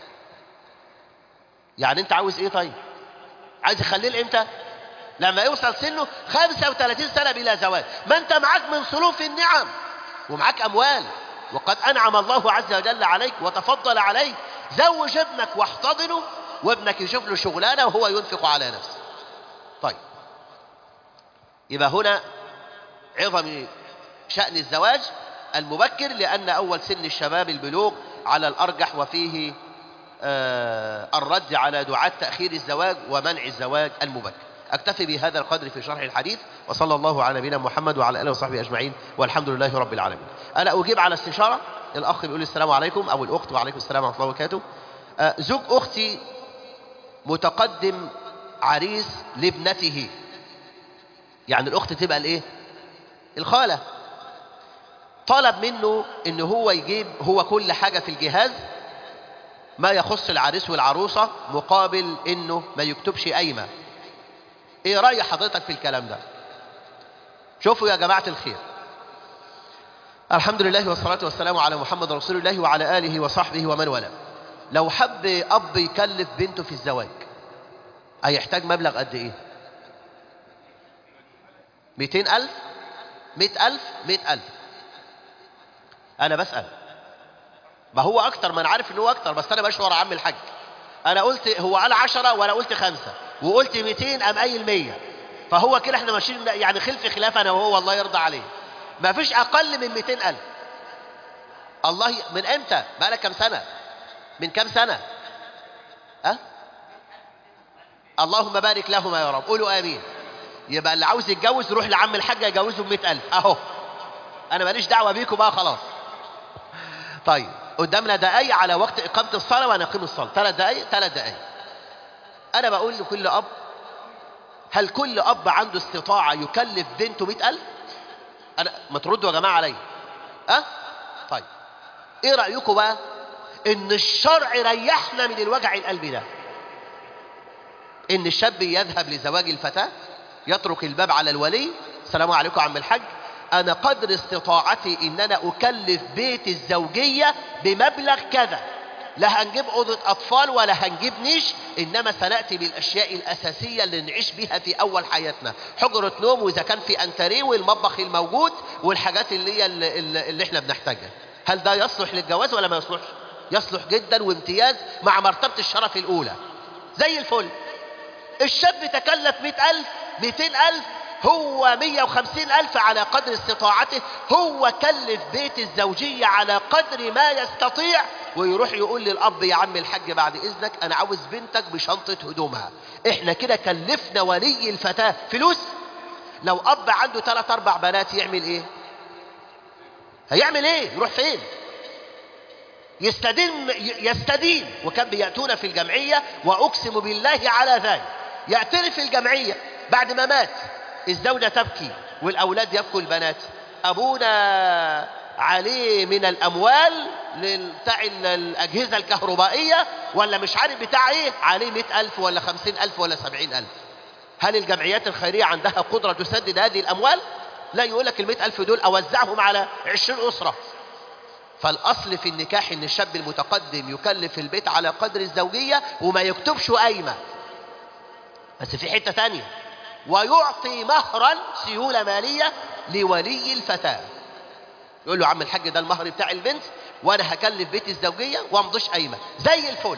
يعني أنت عاوز إيه طيب عايز يخليه امتى لما يوصل سنه 35 سنة بلا زواج ما أنت معاك من صنوف النعم ومعاك أموال وقد أنعم الله عز وجل عليك وتفضل عليك زوج ابنك واحتضنه وابنك يشوف له شغلانة وهو ينفق على نفسه طيب يبقى هنا عظم شأن الزواج المبكر لأن أول سن الشباب البلوغ على الأرجح وفيه آه الرد على دعاة تأخير الزواج ومنع الزواج المبكر أكتفي بهذا القدر في شرح الحديث وصلى الله على نبينا محمد وعلى آله وصحبه أجمعين والحمد لله رب العالمين أنا أجيب على استشارة الأخ بيقول السلام عليكم أو الأخت وعليكم السلام ورحمة الله وبركاته آه زوج أختي متقدم عريس لابنته يعني الأخت تبقى الإيه الخالة طلب منه ان هو يجيب هو كل حاجة في الجهاز ما يخص العريس والعروسة مقابل انه ما يكتبش قايمة ايه رأي حضرتك في الكلام ده شوفوا يا جماعة الخير الحمد لله والصلاة والسلام على محمد رسول الله وعلى آله وصحبه ومن والاه لو حب أب يكلف بنته في الزواج هيحتاج مبلغ قد ايه ميتين ألف مئة ألف مئة ألف أنا بسأل ما هو أكتر ما أنا عارف إن هو أكتر بس أنا بشور عم الحاج أنا قلت هو قال عشرة وأنا قلت خمسة وقلت ميتين أم قايل مية فهو كده احنا ماشيين يعني خلف خلاف أنا وهو الله يرضى عليه ما فيش أقل من ميتين ألف الله ي... من إمتى بقالك كام سنة من كام سنة أه؟ اللهم بارك لهما يا رب قولوا آمين يبقى اللي عاوز يتجوز يروح لعم الحاج يجوزه بمئة ألف أهو أنا ماليش دعوة بيكم بقى خلاص طيب قدامنا دقايق على وقت إقامة الصلاة وهنقيم الصلاة ثلاث دقايق ثلاث دقايق أنا بقول لكل أب هل كل أب عنده استطاعة يكلف بنته مئة ألف أنا ما تردوا يا جماعة عليا أه؟ طيب إيه رأيكم بقى إن الشرع ريحنا من الوجع القلبي ده إن الشاب يذهب لزواج الفتاة يترك الباب على الولي السلام عليكم عم الحاج انا قدر استطاعتي ان انا اكلف بيت الزوجية بمبلغ كذا لا هنجيب اوضة اطفال ولا هنجيب نيش انما سنأتي بالاشياء الاساسية اللي نعيش بها في اول حياتنا حجرة نوم واذا كان في انتريه والمطبخ الموجود والحاجات اللي هي اللي, اللي احنا بنحتاجها هل ده يصلح للجواز ولا ما يصلحش يصلح جدا وامتياز مع مرتبة الشرف الاولى زي الفل الشاب تكلف مئة ألف مئتين ألف هو مية وخمسين ألف على قدر استطاعته هو كلف بيت الزوجية على قدر ما يستطيع ويروح يقول للأب يا عم الحاج بعد إذنك أنا عاوز بنتك بشنطة هدومها إحنا كده كلفنا ولي الفتاة فلوس لو اب عنده ثلاث اربع بنات يعمل ايه هيعمل ايه يروح فين يستدين يستدين وكان بيأتون في الجمعية وأقسم بالله على ذلك يأتون في الجمعية بعد ما مات الزوجة تبكي والأولاد يبكوا البنات أبونا عليه من الأموال بتاع الأجهزة الكهربائية ولا مش عارف بتاع إيه عليه مئة ألف ولا خمسين ألف ولا سبعين ألف هل الجمعيات الخيرية عندها قدرة تسدد هذه الأموال لا يقول لك المئة ألف دول أوزعهم على عشرين أسرة فالأصل في النكاح إن الشاب المتقدم يكلف البيت على قدر الزوجية وما يكتبش قايمة بس في حتة تانية ويعطي مهرا سيولة مالية لولي الفتاة يقول له عم الحاج ده المهر بتاع البنت وانا هكلف بيت الزوجية وامضيش قايمة زي الفل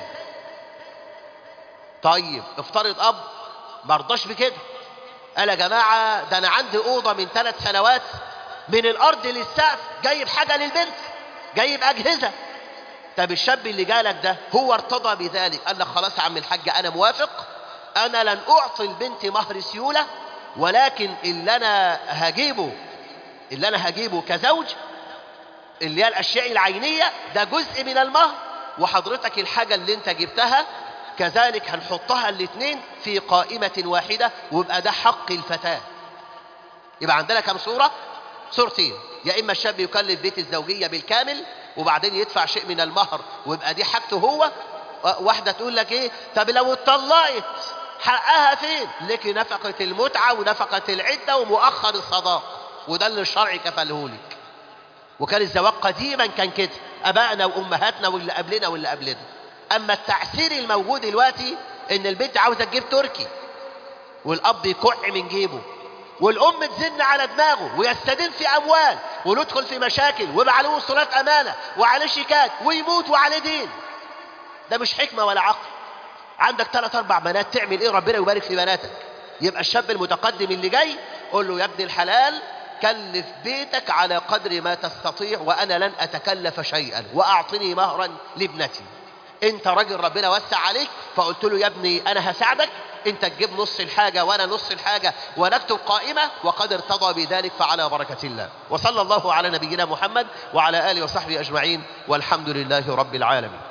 طيب افترض اب مرضاش بكده قال يا جماعة ده انا عندي اوضة من ثلاث سنوات من الارض للسقف جايب حاجة للبنت جايب اجهزة طب الشاب اللي جالك ده هو ارتضى بذلك قال لك خلاص يا عم الحاج انا موافق انا لن اعطي البنت مهر سيولة ولكن اللي انا هجيبه اللي انا هجيبه كزوج اللي هي الاشياء العينية ده جزء من المهر وحضرتك الحاجة اللي انت جبتها كذلك هنحطها الاثنين في قائمة واحدة ويبقى ده حق الفتاة يبقى عندنا كم صورة صورتين يا اما الشاب يكلف بيت الزوجية بالكامل وبعدين يدفع شيء من المهر ويبقى دي حاجته هو واحدة تقول لك ايه طب لو اتطلقت حقها فين لك نفقة المتعة ونفقة العدة ومؤخر الصداق وده اللي الشرع كفلهولك وكان الزواج قديما كان كده ابائنا وامهاتنا واللي قبلنا واللي قبلنا اما التعسير الموجود دلوقتي ان البنت عاوزه تجيب تركي والاب يكع من جيبه والام تزن على دماغه ويستدين في اموال وندخل في مشاكل ويبقى عليه وصولات امانه وعليه شيكات ويموت وعليه دين ده مش حكمه ولا عقل عندك ثلاث اربع بنات تعمل ايه ربنا يبارك في بناتك يبقى الشاب المتقدم اللي جاي قول له يا ابن الحلال كلف بيتك على قدر ما تستطيع وانا لن اتكلف شيئا واعطني مهرا لابنتي انت راجل ربنا وسع عليك فقلت له يا ابني انا هساعدك انت تجيب نص الحاجة وانا نص الحاجة ونكتب قائمة وقد ارتضى بذلك فعلى بركة الله وصلى الله على نبينا محمد وعلى آله وصحبه أجمعين والحمد لله رب العالمين